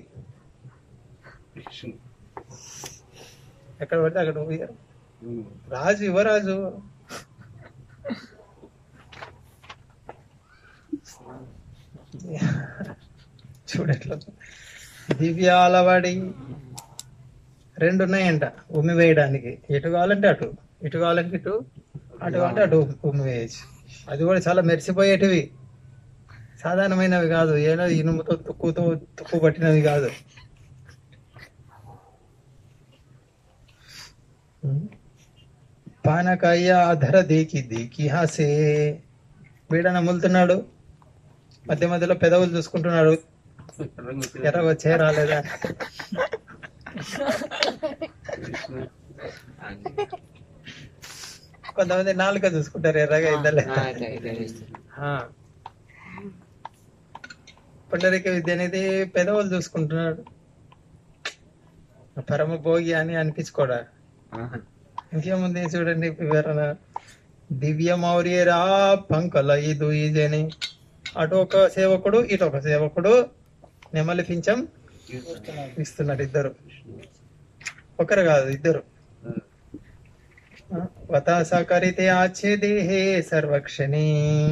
ఎక్కడ పడితే అక్కడ ఉమ్మి- రాజు యువరాజు చూడట్లా దివ్యాలవాడి రెండు ఉన్నాయంట ఉమ్మి వేయడానికి ఎటు కావాలంటే అటు ఇటు కావాలంటే ఇటు అటు కావాలంటే అటు ఉమ్మి వేయచ్చు అది కూడా చాలా మెరిసిపోయేటివి సాధారణమైనవి కాదు ఏదో ఇనుముతో తుక్కుతో తుక్కు పట్టినవి కాదు పానకాయ అధర దేకి దేకి హాసే వీడ నములుతున్నాడు మధ్య మధ్యలో పెదవులు చూసుకుంటున్నాడు ఎర్ర వచ్చే రాలేదా కొంతమంది నాలుక చూసుకుంటారు ఎర్రగా ఇద్దరు పుండరిక విద్య అనేది పెదవులు చూసుకుంటున్నాడు పరమ భోగి అని అనిపించుకోడా ఇంకేముంది చూడండి వివరణ దివ్య మౌర్యరా పంకల ఇది ఈజని అటు ఒక సేవకుడు ఇటు ఒక సేవకుడు నెమలి పింఛం ఇస్తున్నాడు ఇద్దరు ఒకరు కాదు ఇద్దరు వతాస కరితే ఆచే దేహే సర్వక్షణి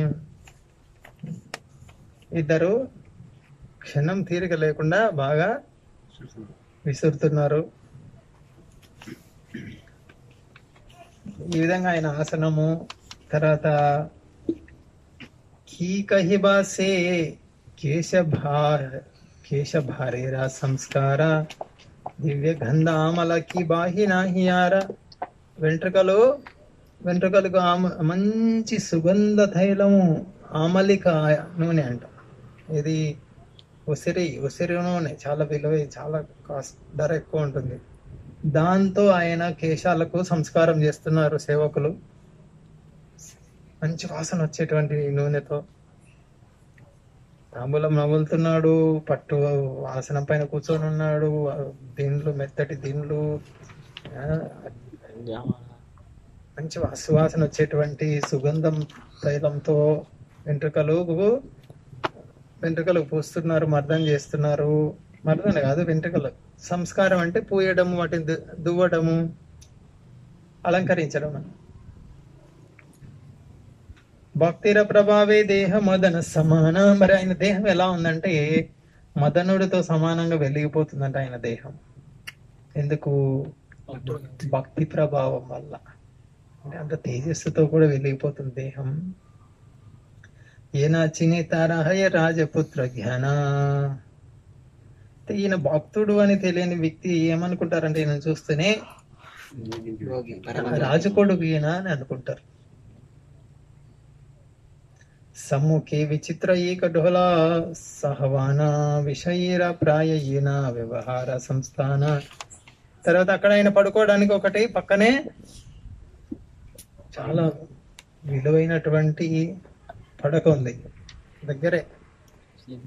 ఇద్దరు క్షణం తీరిక లేకుండా బాగా విసురుతున్నారు ఈ విధంగా ఆయన ఆసనము తర్వాత కీకహిబాసే కేశభా కేశభారేరా సంస్కార దివ్య గంధామల కి బాహినాహియార వెంట్రుకలు వెంట్రుకలకు ఆమ మంచి సుగంధ తైలము ఆమలిక నూనె అంట ఇది ఉసిరి ఉసిరి నూనె చాలా విలువ చాలా కాస్ట్ ధర ఎక్కువ ఉంటుంది దాంతో ఆయన కేశాలకు సంస్కారం చేస్తున్నారు సేవకులు మంచి వాసన వచ్చేటువంటి నూనెతో తాంబూలం నవ్వులుతున్నాడు పట్టు ఆసనం పైన కూర్చొని ఉన్నాడు దిండ్లు మెత్తటి దిండ్లు ఆ, మంచి వా- సువాసన వచ్చేటువంటి సుగంధం తైలంతో వెంట్రుకలు వెంట్రుకలు పూస్తున్నారు మర్దన చేస్తున్నారు మర్దన కాదు వెంట్రుకలు సంస్కారం అంటే పూయడము వాటిని దు- దువ్వడము అలంకరించడం అని భక్తిర ప్రభావే దేహ మదన సమాన మరి ఆయన దేహం ఎలా ఉందంటే మదనుడితో సమానంగా వెలిగిపోతుందంట ఆయన దేహం ఎందుకు భక్తి ప్రభావం వల్ల అంటే అంత తేజస్సుతో కూడా వెలిగిపోతుంది దేహం ఈయన చినితారహయ రాజపుత్ర జ్ఞాన అంటే ఈయన భక్తుడు అని తెలియని వ్యక్తి ఏమనుకుంటారంటే ఈయన చూస్తేనే రాజు కొడుకు ఈయన అని అనుకుంటారు సమ్ముఖే విచిత్ర ఏక ఢోల సహవాన విషయీర ప్రాయీన వ్యవహార సంస్థాన తర్వాత అక్కడ ఆయన పడుకోవడానికి ఒకటి పక్కనే చాలా విలువైనటువంటి పడక ఉంది దగ్గరే స్లీప్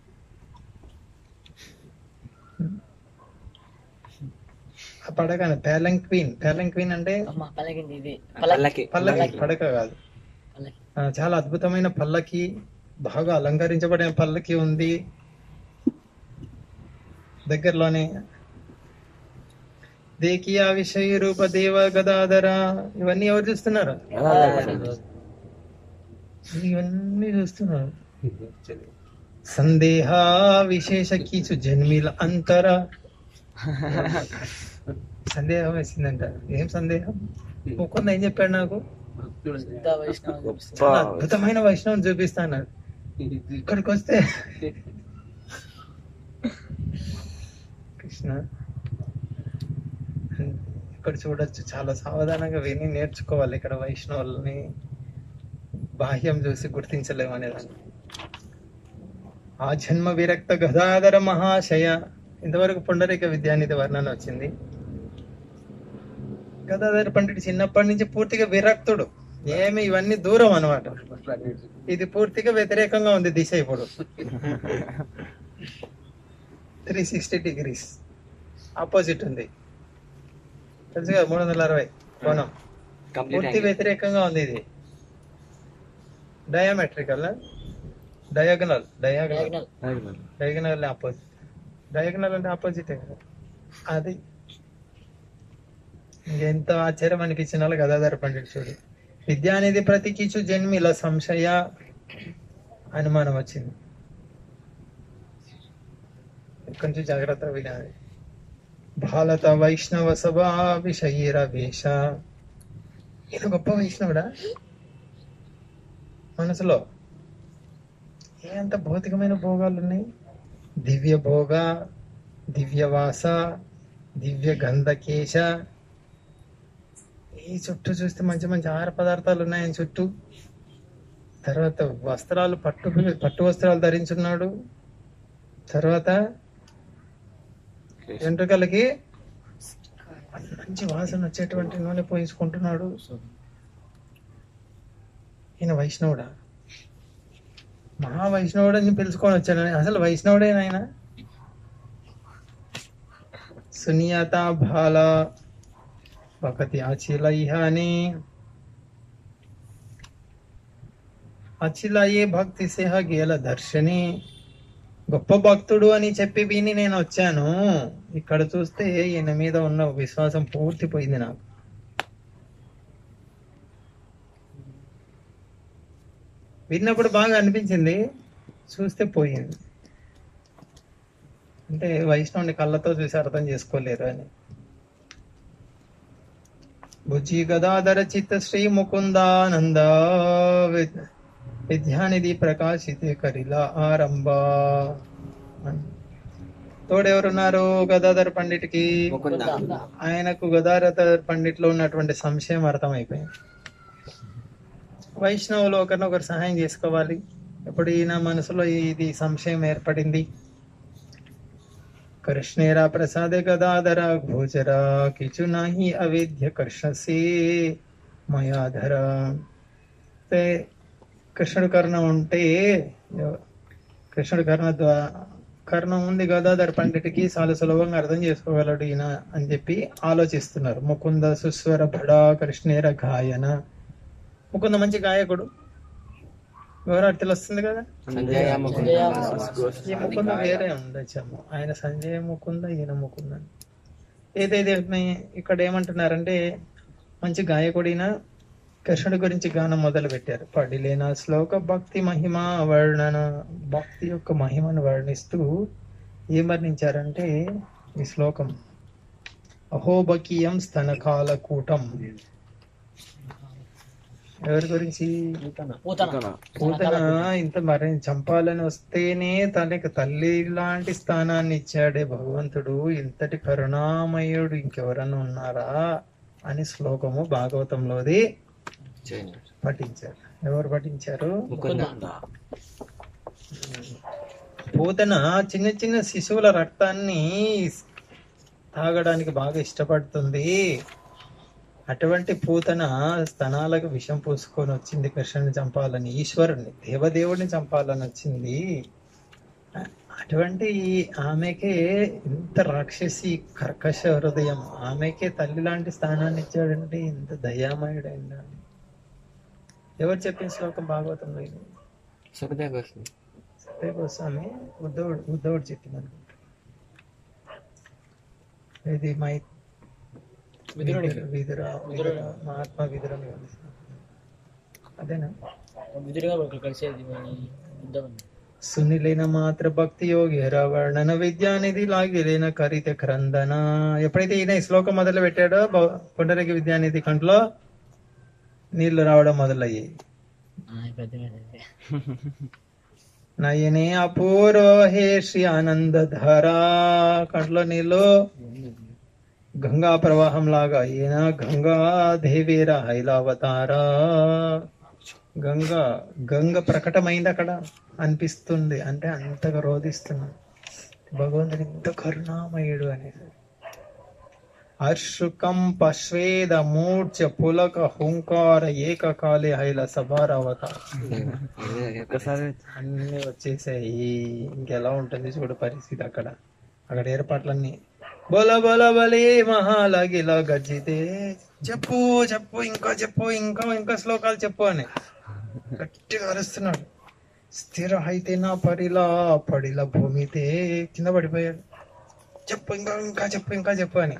ఆ పడక ప్యాలెంగ్ క్వీన్ ప్యాలెంగ్ క్వీన్ అంటే అమ్మ పలకింది ఇది పల్లకి పల్లకి పడక కాదు పల్లకి ఆ, చాలా అద్భుతమైన పల్లకి బాగా అలంకరించబడిన పల్లకి ఉంది దగ్గరలోనే దేకియా విషయ రూప దేవ గదాధర ఇవన్నీ ఎవరు చూస్తున్నారు ఇవన్నీ చూస్తున్నారు సందేహ విశేష కీచు జన్మిల అంతర సందేహం వేసిందంట ఏం సందేహం ముకుంద ఏం చెప్పాడు నాకు శుద్ధ వైష్ణవం చూపిస్తుంది. చాలా అద్భుతమైన వైష్ణవం చూపిస్తాను ఇక్కడికి వస్తే కృష్ణ ఇక్కడ చూడొచ్చు చాలా సావధానంగా విని నేర్చుకోవాలి ఇక్కడ వైష్ణవుల్ని బాహ్యం చూసి గుర్తించలేము అనేదాన్ని ఆ జన్మ విరక్త గదాధర మహాశయ ఇంతవరకు పుండరీక విద్యానిధి వర్ణన వచ్చింది గదాధర పండితుడు చిన్నప్పటి నుంచి పూర్తిగా విరక్తుడు ఏమి ఇవన్నీ దూరం అన్నమాట ఇది పూర్తిగా వ్యతిరేకంగా ఉంది దిశ ఇప్పుడు త్రీ సిక్స్టీ డిగ్రీస్ ఆపోజిట్ ఉంది తెలుసు కదా మూడు వందల అరవై కోణం పూర్తి వ్యతిరేకంగా ఉంది ఇది diametrical diagonal diagonal Diagonal. Diagonal opposite diagonal అంటే ఆపోజిట్ కదా అది ఎంత ఆశ్చర్యం అనిపించిన వాళ్ళు గదాధర పండితుడు చూడు విద్య అనేది ప్రతి కిచు జన్మిల సంశయ అనుమానం వచ్చింది కొంచెం జాగ్రత్త వినాలి భారత వైష్ణవ సభా విషయీర వేష ఈయన గొప్ప వైష్ణవుడా మనసులో ఏ అంత భౌతికమైన భోగాలు ఉన్నాయి దివ్య భోగ దివ్యవాస దివ్య గంధకేశ ఈ చుట్టూ చూస్తే మంచి మంచి ఆహార పదార్థాలు ఉన్నాయి ఆయన చుట్టూ తర్వాత వస్త్రాలు పట్టు పట్టు వస్త్రాలు ధరించున్నాడు తర్వాత వెంట్రుకలకి మంచి వాసన వచ్చేటువంటి నూనె పోయించుకుంటున్నాడు ఈయన వైష్ణవుడా మహా వైష్ణవుడు అని పిలుచుకొని వచ్చాడు అసలు వైష్ణవుడేనా ఆయన సునియత బాల భగతి అచిలయ్య అని అచిలయే భక్తి సేహ గేల దర్శని గొప్ప భక్తుడు అని చెప్పి విని నేను వచ్చాను ఇక్కడ చూస్తే ఈయన మీద ఉన్న విశ్వాసం పూర్తి పోయింది నాకు విన్నప్పుడు బాగా అనిపించింది చూస్తే పోయింది అంటే వైష్ణవుని కళ్ళతో చూసి అర్థం చేసుకోలేరు అని బుజ్జి గదాధర చిత్త శ్రీ ముకుందానంద విద్- విద్యానిధి ప్రకాశితే కరిలా ఆరంభ తోడెవరున్నారు గదాధర పండిట్కి ఆయనకు గదాధర పండిట్లో ఉన్నటువంటి సంశయం అర్థమైపోయింది వైష్ణవులు ఒకరినొకరు సహాయం చేసుకోవాలి ఇప్పుడు ఈయన మనసులో ఇది సంశయం ఏర్పడింది కృష్ణేరా ప్రసాదే గదాధర గోచర కిచు నాహి అవేద్య కృష్ణసే మయాధర అంటే కృష్ణుడు కర్ణ ఉంటే కృష్ణుడు కర్ణ ద్వా- కర్ణం ఉంది గదాధర పండిటికి చాలా సులభంగా అర్థం చేసుకోగలడు ఈయన అని చెప్పి ఆలోచిస్తున్నారు ముకుంద సుస్వర భడా కృష్ణేర గాయన ముకుంద మంచి గాయకుడు గౌరవ తెలుస్తుంది కదా సంజయ ముకుంద ఈ ముకుంద వేరే ఉండొచ్చాము ఆయన సంజయ్ ముకుంద ఈయన ముకుంద ఏదైతే ఇక్కడ ఏమంటున్నారంటే మంచి గాయకుడిన కృష్ణుడి గురించి గానం మొదలు పెట్టారు పడిలేన శ్లోక భక్తి మహిమ వర్ణన భక్తి యొక్క మహిమను వర్ణిస్తూ ఏం వర్ణించారంటే ఈ శ్లోకం అహోబకీయం స్తనకాల కూటం ఎవరి గురించి పూతన పూతన ఇంత మరి చంపాలని వస్తేనే తనకి తల్లి లాంటి స్థానాన్ని ఇచ్చాడే భగవంతుడు ఇంతటి కరుణామయుడు ఇంకెవరన్నా ఉన్నారా అని శ్లోకము భాగవతంలోది పఠించారు ఎవరు పఠించారు ముకుంద పూతన చిన్న చిన్న శిశువుల రక్తాన్ని తాగడానికి బాగా ఇష్టపడుతుంది అటువంటి పూతన స్తనాలకు విషం పూసుకొని వచ్చింది కృష్ణుని చంపాలని ఈశ్వరుని దేవదేవుడిని చంపాలని వచ్చింది అ- అటువంటి ఆమెకే ఇంత రాక్షసి కర్కశ హృదయం ఆమెకే తల్లి లాంటి స్థానాన్ని ఇచ్చాడంటే ఇంత దయామయుడైందా ఎవరు చెప్పిన శ్లోకం భాగవతంలో ఇది సుఖదేవ్ గోస్వామి సత్య గోస్వామి ఉద్ధవుడు ఉద్ధవుడు చెప్పింది అనుకుంటా ఇది మై విదురుడికి. విదుర విదుర మహాత్మా విదుర అదేనా విధుడిగా ఒకరు కలిసేది యుద్ధం సునిలైన మాత్ర భక్తి యోగి రవర్ణన విద్యానిధి లాగిలేన కరిత క్రందన ఎప్పుడైతే ఈయన ఈ శ్లోకం మొదలు పెట్టాడో బ- పుండరీక విద్యానిధి కంట్లో నీళ్లు రావడం మొదలయ్యాయి పెద్ద నయనే అపూర్వ హే శ్రీ ఆనందధారా కంట్లో నీళ్ళు గంగా ప్రవాహం లాగా ఈయన గంగా దేవేర హైలావతారా గంగా గంగ ప్రకటమైంది అక్కడ అనిపిస్తుంది అంటే అంతగా రోధిస్తున్నాడు భగవంతుడు ఇంత కరుణామయుడు అనేసి అర్షుకం పశ్వేద మూర్ఛ పులక హుంకార ఏకకాలే హైల సభారవతార ఒక్కసారి అన్ని వచ్చేసాయి ఇంకెలా ఉంటుంది చూడు పరిస్థితి అక్కడ అక్కడ ఏర్పాట్లన్నీ బోల బోల బలే మహాలగిలా గర్జితే చెప్పు చెప్పు ఇంకా చెప్పు ఇంకా ఇంకా శ్లోకాలు చెప్పు అని గట్టిగా అరుస్తున్నాడు స్థిర అయితే నా పరిలా పడిలా భూమితే కింద పడిపోయాడు చెప్పు ఇంకా ఇంకా చెప్పు ఇంకా చెప్పు అని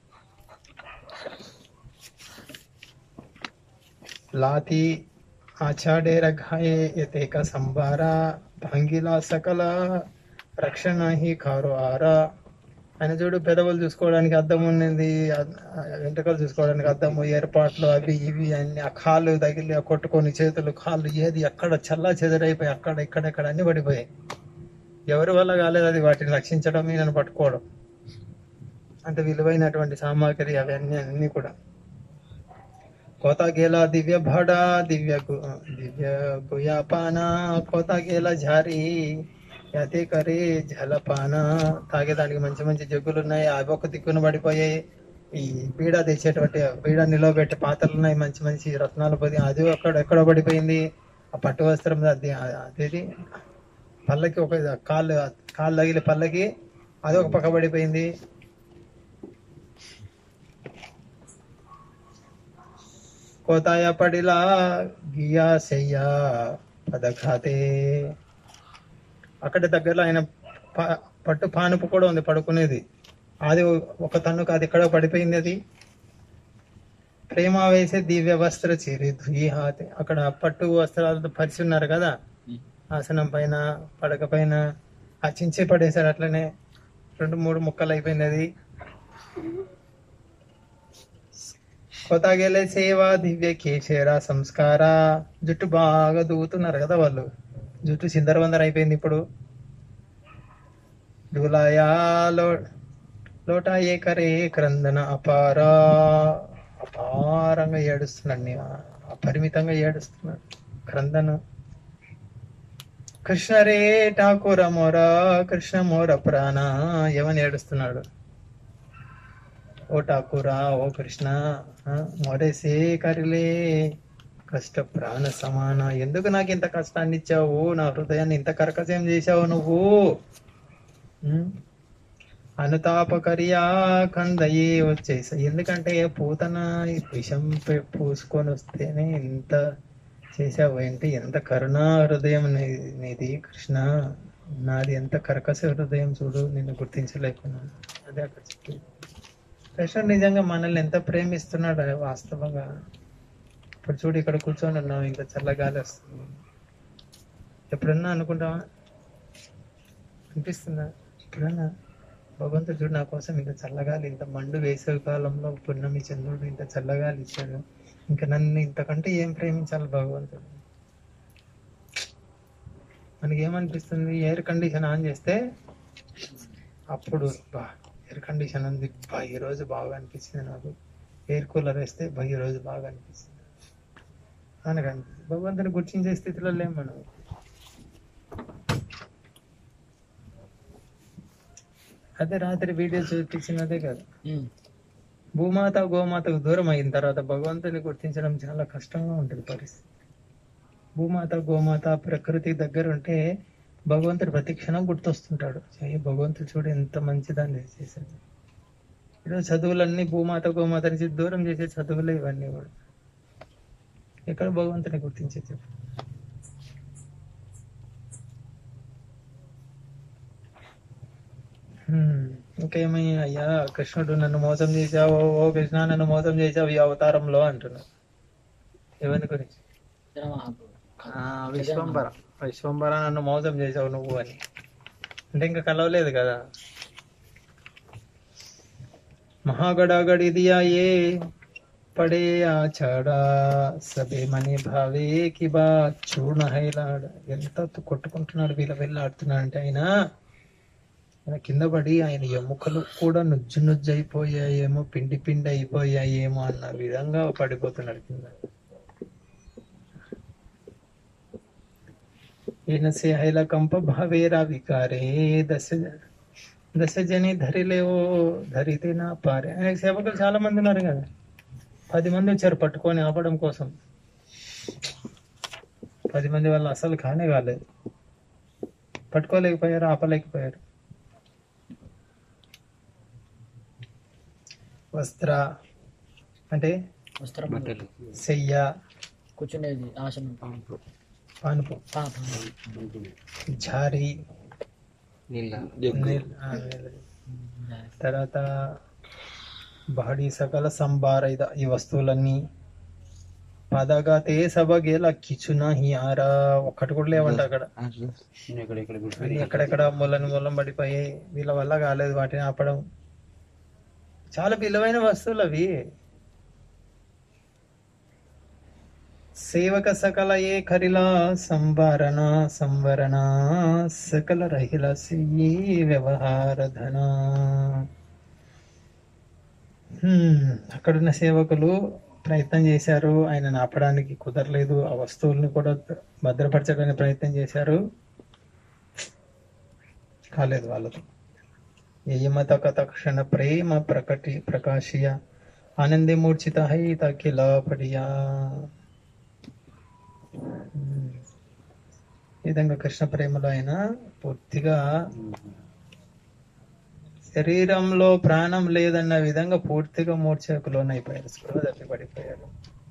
लाती आछाडे रघाये येते का संभारा भांగిలా సకల రక్షణ హి కారు ఆరా ఆయన చూడు పెదవులు చూసుకోవడానికి అద్దం ఉన్నది అద్- ఆ వెంట్రుకలు చూసుకోవడానికి అద్దము ఏర్పాట్లు అవి ఇవి అన్ని ఆ కాళ్ళు తగిలి ఆ కొట్టుకొని చేతులు కాళ్ళు ఏది అక్కడ చల్లా చెదరైపోయి అక్కడ ఇక్కడ ఇక్కడ అన్ని పడిపోయాయి ఎవరి వల్ల కాలేదు అది వాటిని రక్షించడం ఈయనను పట్టుకోవడం అంటే విలువైనటువంటి సామాగ్రి అవన్నీ అన్ని కూడా కోతా గేలా దివ్య భడ దివ్య గు- దివ్య గుయాపాన కోతా గేలా జారి యతే కరే జలపాన తాగేదానికి మంచి మంచి జగ్గులు ఉన్నాయి అవి ఒక దిక్కున పడిపోయాయి ఈ బీడ తెచ్చేటువంటి బీడ నిలవబెట్టే పాత్రలు ఉన్నాయి మంచి మంచి రత్నాలు పొది అది అక్కడ ఎక్కడో పడిపోయింది ఆ పట్టు వస్త్రం అది అదేది పల్లకి ఒక కాళ్ళు కాళ్ళు తగిలి పల్లకి అది ఒక పక్క పడిపోయింది కోతాయ పడిలా గియా సెయ్యా పదఘాతే అక్కడ దగ్గరలో ఆయన ప- పట్టు పానుపు కూడా ఉంది పడుకునేది అది ఒక తన్నుకు అది ఎక్కడ పడిపోయింది అది ప్రేమ వేసే దివ్య వస్త్ర చిరి ధుయిహాతే అక్కడ పట్టు వస్త్రాలతో పరిచి ఉన్నారు కదా ఆసనం పైన పడక పైన ఆ చించే పడేశారు అట్లనే రెండు మూడు ముక్కలు అయిపోయింది అది కొత్తగెలే సేవ దివ్య కేశేరా సంస్కార జుట్టు బాగా దూతున్నారు కదా వాళ్ళు జుట్టు చిందరవందర అయిపోయింది ఇప్పుడు దూలాయా లో లోటా ఏ కరే క్రందన అపార అపారంగా ఏడుస్తున్నాడు నీ- అపరిమితంగా ఏడుస్తున్నాడు క్రందన కృష్ణ రే ఠాకూర మోర కృష్ణ మోర ప్రాణ ఏమని ఏడుస్తున్నాడు ఓ ఠాకూరా ఓ కృష్ణ ఆ, మొరేసే కరిలే కష్ట ప్రాణ సమాన ఎందుకు నాకు ఇంత కష్టాన్ని ఇచ్చావు నా హృదయాన్ని ఇంత కర్కశం చేశావు నువ్వు ఉం? అనుతాపకర్యా కందయ్యే వచ్చేసా ఎందుకంటే పూతన ఈ విషం పె- పూసుకొని వస్తేనే ఇంత చేసావు ఏంటి ఎంత కరుణా హృదయం నీ- నీది కృష్ణ నాది ఎంత కర్కశ హృదయం చూడు నిన్ను గుర్తించలేకున్నాను అదే అక్కడ చెప్పింది కృష్ణుడు నిజంగా మనల్ని ఎంత ప్రేమిస్తున్నాడు వాస్తవంగా ఇప్పుడు చూడు ఇక్కడ కూర్చొని ఉన్నాం ఇంకా చల్లగాలి వస్తుంది ఎప్పుడన్నా అనుకుంటావా అనిపిస్తుందా ఎప్పుడన్నా భగవంతుడు చూడు నా కోసం ఇంత చల్లగాలి ఇంత మండు వేసవి కాలంలో పున్నమి చంద్రుడు ఇంత చల్లగాలి ఇచ్చాడు ఇంకా నన్ను ఇంతకంటే ఏం ప్రేమించాలి భగవంతుడు మనకి ఏమనిపిస్తుంది ఎయిర్ కండిషన్ ఆన్ చేస్తే అప్పుడు బా ఎయిర్ కండిషన్ ఉంది బా ఈ రోజు బాగా అనిపించింది నాకు ఎయిర్ కూలర్ వేస్తే బా ఈ రోజు బాగా అనిపిస్తుంది మనకు అనిపిస్తుంది భగవంతుని గుర్తించే స్థితిలో లేం మనం అదే రాత్రి వీడియో చూపించినదే కదా భూమాత గోమాతకు దూరం అయిన తర్వాత భగవంతుని గుర్తించడం చాలా కష్టంగా ఉంటుంది పరిస్థితి భూమాత గోమాత ప్రకృతి దగ్గర ఉంటే భగవంతుడు ప్రతి క్షణం గుర్తొస్తుంటాడు అయ్యో భగవంతుడు చూడు ఎంత మంచిదాన్ని చేశాడు ఈరోజు చదువులన్నీ భూమాత గోమాత నుంచి దూరం చేసే చదువులే ఇవన్నీ కూడా ఎక్కడ భగవంతుని గుర్తించే చెప్పు హ్మ్. ఇంకేమీ అయ్యా కృష్ణుడు నన్ను మోసం చేశావు ఓ కృష్ణ నన్ను మోసం చేశావు ఈ అవతారంలో అంటున్నాడు ఎవరి గురించి మహాప్రభు ఆ, విశ్వంబర విశ్వంబర నన్ను మోసం చేసావు నువ్వు అని అంటే ఇంకా కలవలేదు కదా మహాగడాగడి దియా ఏ పడే ఆ చాడా సబే మని భావే కి బా చూడ హైలాడ ఎంత కొట్టుకుంటున్నాడు వీళ్ళ వెళ్ళాడుతున్నాడు అంటే ఆయన ఆయన కింద పడి ఆయన ఎముకలు కూడా నుజ్జు నుజ్జు అయిపోయాయేమో పిండి పిండి అయిపోయాయేమో అన్న విధంగా పడిపోతున్నాడు కింద ఈయనసే హైల కంప భావేరా వికారే దశ దశ జని ధరిలేవో ధరితే నా పారే ఆయన సేవకులు చాలా మంది ఉన్నారు కదా పది మంది వచ్చారు పట్టుకొని ఆపడం కోసం పది మంది వాళ్ళు అసలు కానే కాలేదు పట్టుకోలేకపోయారు ఆపలేకపోయారు వస్త్ర అంటే వస్త్రం బట్టలు శయ్య కూర్చునేది ఆసనం పాంపు పానుపు పాప జారి నీళ్ళ నీల్- ఆ, నీల్. తర్వాత బాడీ సకల సంబార ఇద ఈ వస్తువులన్నీ పదగాతే సభగేల కిచున హియారా ఒక్కటి కూడా లేవంట అక్కడ అన్ని ఎక్కడెక్కడ మూలని మూలం పడిపోయాయి వీళ్ళ వల్ల కాలేదు వాటిని ఆపడం చాలా విలువైన వస్తువులు అవి సేవక సకల ఏ ఖరిలా సంవరణ సంవరణ సకల రహిల సియి వ్యవహార ధన హ్మ్, అక్కడున్న సేవకులు ప్రయత్నం చేశారు ఆయన ఆపడానికి కుదరలేదు ఆ వస్తువుల్ని కూడా భద్రపరచడానికి ప్రయత్నం చేశారు కాలేదు వాళ్ళతో యమత కథక్షణ ప్రేమ ప్రకటి ప్రకాశియ ఆనందే మూర్ఛిత హైత కిలా పడియా హ్మ్. ఈ విధంగా కృష్ణ ప్రేమలో ఆయన పూర్తిగా శరీరంలో ప్రాణం లేదన్న విధంగా పూర్తిగా మూర్ఛకు లోనైపోయారు స్పృహ తప్పి పడిపోయారు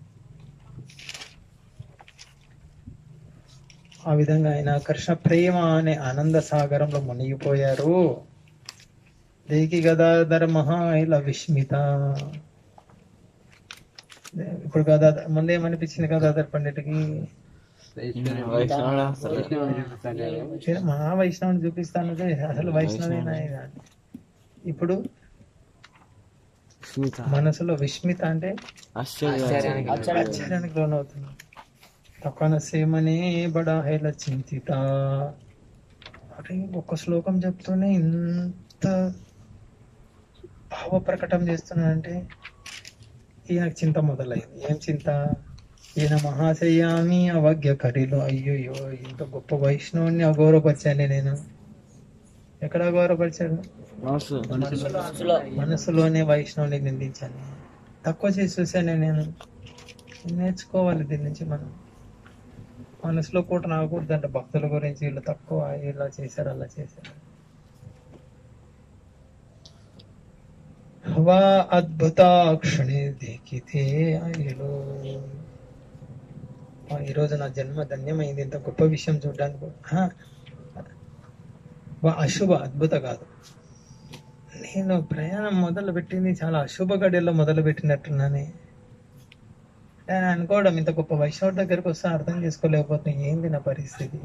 ఆ విధంగా ఆయన కృష్ణ ప్రేమ అనే ఆనంద సాగరంలో మునిగిపోయారు దేకి గదాధర మహాయిల విస్మిత ఇప్పుడు గదా ముందేమనిపించింది గదాధర్ పండిట్కి మా వైష్ణవుని చూపిస్తాను అసలు వైష్ణవేనా ఇది అని. ఇప్పుడు మనసులో విస్మిత అంటే ఆశ్చర్యానికి ఆశ్చర్యానికి లోనవుతున్నాం తక్కువ సేమనే బడా హేల చింతిత అరే ఒక్క శ్లోకం చెప్తూనే ఇంత భావ ప్రకటన చేస్తున్నాడంటే ఈయనకు చింత మొదలైంది ఏం చింత ఈయన మహాశయామి అవజ్ఞ కరిలో అయ్యోయ్యో ఇంత గొప్ప వైష్ణవుని అగౌరవపరిచానే నేను ఎక్కడ అగౌరవపరిచాడు మనసులో మనసులోనే వైష్ణవుని నిందించాను తక్కువ చేసి చూశాను నేను నేర్చుకోవాలి దీని నుంచి మనం మనసులో కూడా రాకూడదంట భక్తుల గురించి వీళ్ళు తక్కువ ఇలా చేశారు అలా చేశారు వా అద్భుత క్షణే దేకితే అయ్యలో ఆ, ఈరోజు నా జన్మ ధన్యమైంది ఇంత గొప్ప విషయం చూడడానికి ఆ, వా అశుభ అద్భుత కాదు నేను ప్రయాణం మొదలు పెట్టింది చాలా అశుభ గడియల్లో మొదలు పెట్టినట్టున్నానే నేను అనుకోవడం ఇంత గొప్ప వైష్ణవు దగ్గరకు వస్తే అర్థం చేసుకోలేకపోతున్నా ఏంది నా పరిస్థితి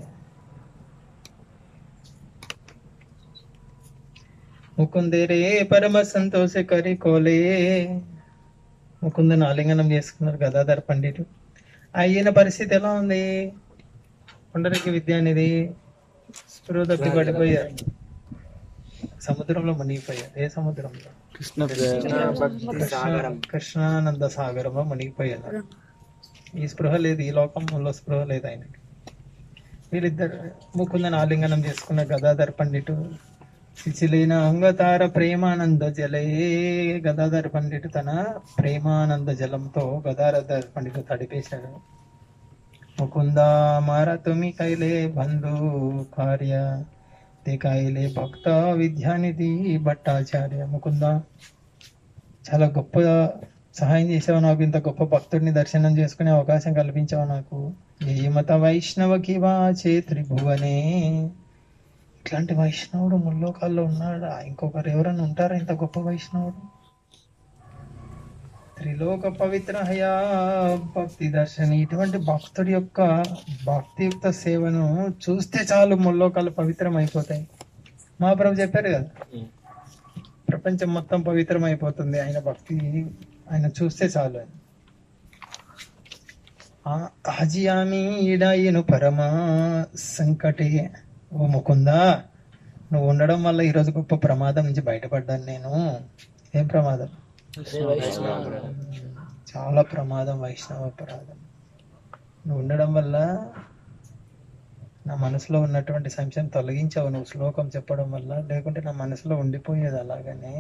ముకుందేరే పరమ సంతోష కరి కోలే ముకుందని ఆలింగనం చేసుకున్నారు గదాధర్ పండితుడు అయిన పరిస్థితి ఎలా ఉంది పుండరికి విద్య అనేది స్పృహ తప్పి పడిపోయారు సముద్రంలో మునిగిపోయారు ఏ సముద్రంలో కృష్ణ కృష్ణ- కృష్ణానంద సాగరంలో మునిగిపోయారు ఈ స్పృహ లేదు ఈ లోకంలో స్పృహ లేదు ఆయనకి వీళ్ళిద్దరు ముకుందని ఆలింగనం చేసుకున్న గదాధర్ పండిటు శిశిలీన అంగతార ప్రేమానంద జలే గదాధర పండిట్ తన ప్రేమానంద జలంతో గదాధర పండిట్ తడిపేశాడు ముకుంద మార తుమి కైలే బంధు కార్య తే కైలే భక్త విద్యానిధి భట్టాచార్య ముకుంద చాలా గొప్ప సహాయం చేసావు నాకు ఇంత గొప్ప భక్తుడిని దర్శనం చేసుకునే అవకాశం కల్పించావు నాకు ఏ మత వైష్ణవకి వాచే త్రిభువనే ఇట్లాంటి వైష్ణవుడు ముల్లోకాల్లో ఉన్నాడా ఇంకొకరు ఎవరైనా ఉంటారా ఇంత గొప్ప వైష్ణవుడు త్రిలోక పవిత్ర హయా భక్తి దర్శని ఇటువంటి భక్తుడి యొక్క భక్తియుక్త సేవను చూస్తే చాలు ముల్లోకాలు పవిత్రం అయిపోతాయి మహాప్రభు చెప్పారు కదా ప్రపంచం మొత్తం పవిత్రం అయిపోతుంది ఆయన భక్తి ఆయన చూస్తే చాలు అని ఆ- ఆజియామి ఈడాయను పరమా సంకటే ఓ ముకుందా నువ్వు ఉండడం వల్ల ఈరోజు గొప్ప ప్రమాదం నుంచి బయటపడ్డాను నేను ఏం ప్రమాదం చాలా ప్రమాదం వైష్ణవ అపరాధం నువ్వు ఉండడం వల్ల నా మనసులో ఉన్నటువంటి సంశయం తొలగించావు నువ్వు శ్లోకం చెప్పడం వల్ల లేకుంటే నా మనసులో ఉండిపోయేది అలాగనే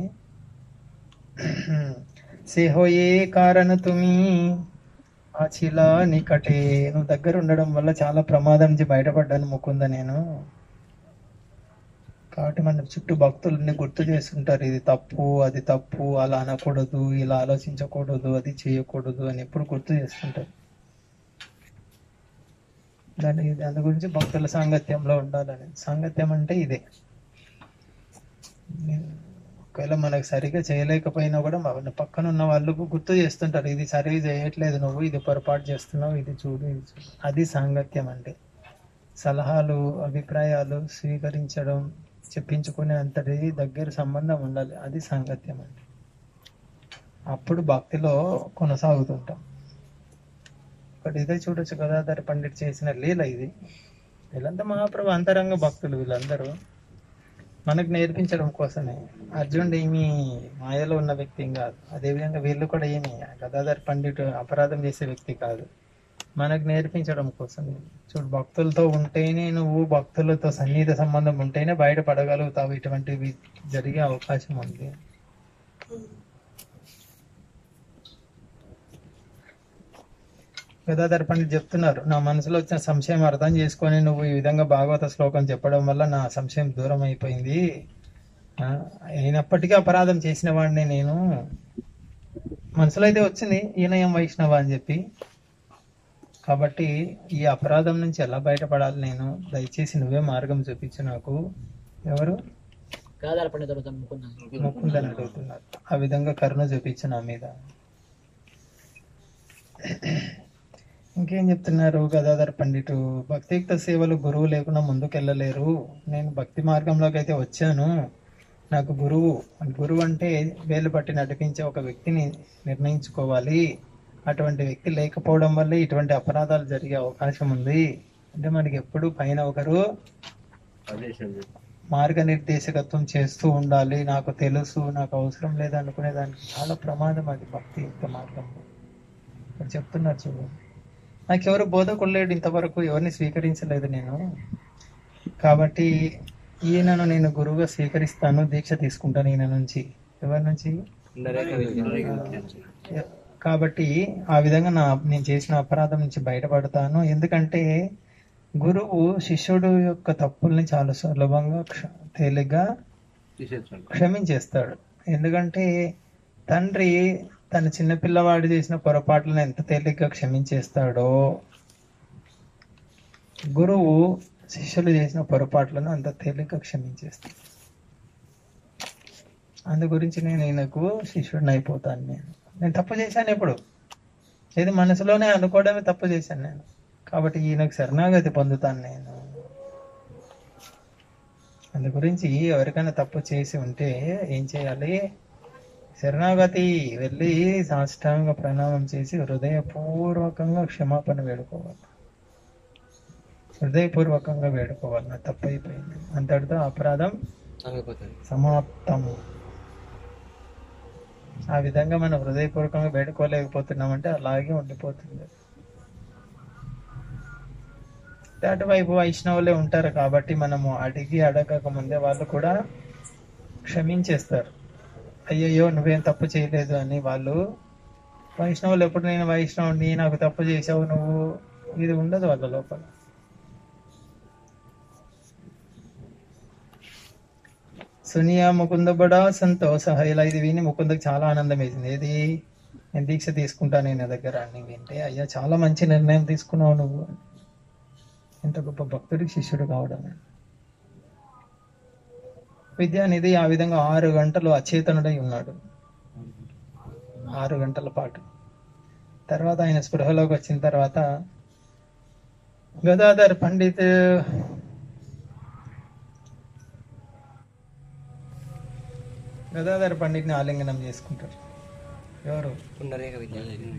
సేహోయే కారణ తుమి ఆచిలా నికటే నువ్వు దగ్గర ఉండడం వల్ల చాలా ప్రమాదం నుంచి బయటపడ్డాను ముకుంద నేను కాబట్టి మన చుట్టూ భక్తులన్నీ గుర్తు చేస్తుంటారు ఇది తప్పు అది తప్పు అలా అనకూడదు ఇలా ఆలోచించకూడదు అది చేయకూడదు అని ఎప్పుడు గుర్తు చేస్తుంటారు దాని దాని గురించి భక్తుల సాంగత్యంలో ఉండాలని సాంగత్యం అంటే ఇదే ఒకవేళ మనకు సరిగా చేయలేకపోయినా కూడా మన పక్కన ఉన్న వాళ్ళు గుర్తు చేస్తుంటారు ఇది సరిగా చేయట్లేదు నువ్వు ఇది పొరపాటు చేస్తున్నావు ఇది చూడు ఇది చూడు అది సాంగత్యం అంటే సలహాలు అభిప్రాయాలు స్వీకరించడం చెప్పించుకునే అంతటి దగ్గర సంబంధం ఉండాలి అది సాంగత్యం అంటే అప్పుడు భక్తిలో కొనసాగుతుంటాం ఒకటి ఇదే చూడొచ్చు గదాధర పండిట్ చేసిన లీల ఇది వీళ్ళంతా మహాప్రభు అంతరంగ భక్తులు వీళ్ళందరూ మనకు నేర్పించడం కోసమే అర్జునుడు ఏమి మాయలో ఉన్న వ్యక్తి ఏం కాదు అదేవిధంగా వీళ్ళు కూడా ఏమి గదాధర్ పండిట్ అపరాధం చేసే వ్యక్తి కాదు మనకు నేర్పించడం కోసం చూడు భక్తులతో ఉంటేనే నువ్వు భక్తులతో సన్నిహిత సంబంధం ఉంటేనే బయటపడగలుగుతావు ఇటువంటివి జరిగే అవకాశం ఉంది గదాధర్ పండిట్ చెప్తున్నారు నా మనసులో వచ్చిన సంశయం అర్థం చేసుకొని నువ్వు ఈ విధంగా భాగవత శ్లోకం చెప్పడం వల్ల నా సంశయం దూరం అయిపోయింది ఆ, అయినప్పటికీ అపరాధం చేసిన వాడిని నేను మనసులో అయితే వచ్చింది ఈయనయం వైష్ణవ అని చెప్పి కాబట్టి ఈ అపరాధం నుంచి ఎలా బయటపడాలి నేను దయచేసి నువ్వే మార్గం చూపించు నాకు ఎవరు గాదాల పండితుడు అనుకున్నాను ముకుందని అడుగుతున్నారు ఆ విధంగా కరుణ చూపించు నా మీద ఇంకేం చెప్తున్నారు గదాధర్ పండిటు భక్తియుక్త సేవలు గురువు లేకుండా ముందుకెళ్ళలేరు నేను భక్తి మార్గంలోకి అయితే వచ్చాను నాకు గురువు గురువు అంటే వేలు పట్టి నడిపించే ఒక వ్యక్తిని నిర్ణయించుకోవాలి అటువంటి వ్యక్తి లేకపోవడం వల్లే ఇటువంటి అపరాధాలు జరిగే అవకాశం ఉంది అంటే మనకి ఎప్పుడు పైన ఒకరు మార్గనిర్దేశకత్వం చేస్తూ ఉండాలి నాకు తెలుసు నాకు అవసరం లేదనుకునే దానికి చాలా ప్రమాదం అది భక్తి యొక్క మార్గంలో ఇక్కడ చెప్తున్నారు చూడు నాకు ఎవరు బోధకుడు లేడు ఇంతవరకు ఎవరిని స్వీకరించలేదు నేను కాబట్టి ఈయనను నేను గురువుగా స్వీకరిస్తాను దీక్ష తీసుకుంటాను ఈయన నుంచి ఎవరి నుంచి కాబట్టి ఆ విధంగా నా నేను చేసిన అపరాధం నుంచి బయటపడతాను ఎందుకంటే గురువు శిష్యుడు యొక్క తప్పుల్ని చాలా సులభంగా క్ష- తేలిగ్గా క్షమించేస్తాడు ఎందుకంటే తండ్రి తన చిన్న పిల్లవాడు చేసిన పొరపాట్లను ఎంత తేలిగ్గా క్షమించేస్తాడో గురువు శిష్యులు చేసిన పొరపాట్లను అంత తేలిగ్గా క్షమించేస్తాడు అందు గురించి నేను ఈయనకు శిష్యుడిని అయిపోతాను నేను నేను తప్పు చేశాను ఇప్పుడు ఇది మనసులోనే అనుకోవడమే తప్పు చేశాను నేను కాబట్టి ఈయనకు శరణాగతి పొందుతాను నేను అందు గురించి ఎవరికైనా తప్పు చేసి ఉంటే ఏం చేయాలి శరణాగతి వెళ్ళి సాష్టాంగ ప్రణామం చేసి హృదయపూర్వకంగా క్షమాపణ వేడుకోవాలి హృదయపూర్వకంగా వేడుకోవాలి నా తప్పు అయిపోయింది అంతటితో అపరాధం ఆగిపోతుంది సమాప్తం ఆ విధంగా మనం హృదయపూర్వకంగా వేడుకోలేకపోతున్నామంటే అలాగే ఉండిపోతుంది అటువైపు వైష్ణవులే ఉంటారు కాబట్టి మనము అడిగి అడగక ముందే వాళ్ళు కూడా క్షమించేస్తారు అయ్యయ్యో నువ్వేం తప్పు చేయలేదు అని వాళ్ళు వైష్ణవులు ఎప్పుడు నేను వైష్ణవుని నాకు తప్పు చేసావు నువ్వు ఇది ఉండదు వాళ్ళ లోపల సునియా ముకుంద బడా సంతోష ఇలా ఇది విని ముకుందకు చాలా ఆనందం వేసింది ఏది నేను దీక్ష తీసుకుంటాను నేను దగ్గర అని వింటే అయ్యా చాలా మంచి నిర్ణయం తీసుకున్నావు నువ్వు అని. ఎంత గొప్ప భక్తుడికి శిష్యుడు కావడం విద్యానిధి ఆ విధంగా ఆరు గంటలు అచేతనుడై ఉన్నాడు ఆరు గంటల పాటు తర్వాత ఆయన స్పృహలోకి వచ్చిన తర్వాత గదాధర్ పండిత్ గదాధర్ పండిట్ని ఆలింగనం చేసుకుంటారు ఎవరు పునరేక విద్యాలయం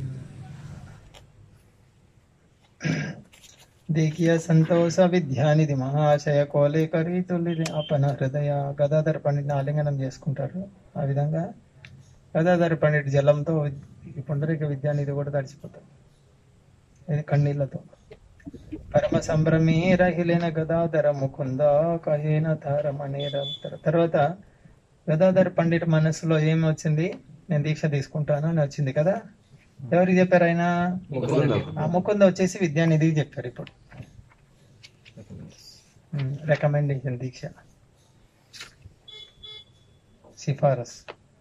देखिए సంతోష విద్యానిధి మహాశయ కోలే కరీతుల్లి అపన హృదయ గదాధర పండిట్ని ఆలింగనం చేసుకుంటారు ఆ విధంగా గదాధర పండిట్ జలంతో ఈ పుండరీక విద్యానిధి కూడా తడిచిపోతారు ఇది కన్నీళ్లతో పరమ సంభ్రమే రహిలేన గదాధర ముకుంద కహేన తారమణేర తర్వాత గదాధర పండిట్ మనసులో ఏమి వచ్చింది నేను దీక్ష తీసుకుంటాను అని వచ్చింది కదా ఎవరికి చెప్పారు ఆయన ఆ ముకుంద వచ్చేసి విద్యానిధికి చెప్పారు ఇప్పుడు రికమెండేషన్ దీక్ష సిఫారస్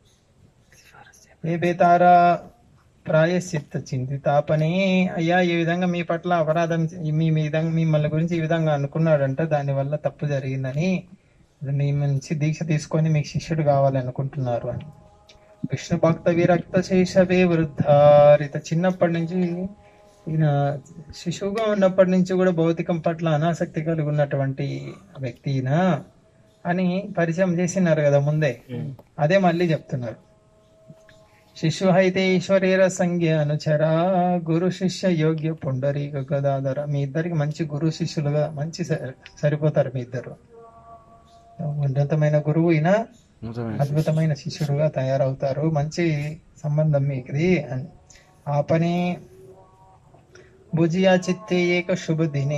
ఏ బేతారా ప్రాయశ్చిత్త చింతితాపని అయ్యా ఈ విధంగా మీ పట్ల అపరాధం మీ మీ విధంగా మిమ్మల్ని గురించి ఈ విధంగా అనుకున్నాడంట దాని వల్ల తప్పు జరిగిందని మీ నుంచి దీక్ష తీసుకొని మీకు శిష్యుడు కావాలనుకుంటున్నారు అని విష్ణు భక్త విరక్త శేషవే వృద్ధారిత చిన్నప్పటి నుంచి ఈయన శిశువుగా ఉన్నప్పటి నుంచి కూడా భౌతికం పట్ల అనాసక్తి కలిగి ఉన్నటువంటి వ్యక్తి ఈయన అని పరిచయం చేసినారు కదా ముందే అదే మళ్ళీ చెప్తున్నారు శిశు అయితే ఈశ్వరీర సంజ్ఞ అనుచర గురు శిష్య యోగ్య పుండరీక గదాధర మీ ఇద్దరికి మంచి గురు శిష్యులుగా మంచి సరి- సరిపోతారు మీ ఇద్దరు ఉన్నతమైన గురువు ఈయన అద్భుతమైన శిష్యుడుగా తయారవుతారు మంచి సంబంధం మీకుది అని ఆ పని భుజియా చిత్తే ఏక శుభ దినే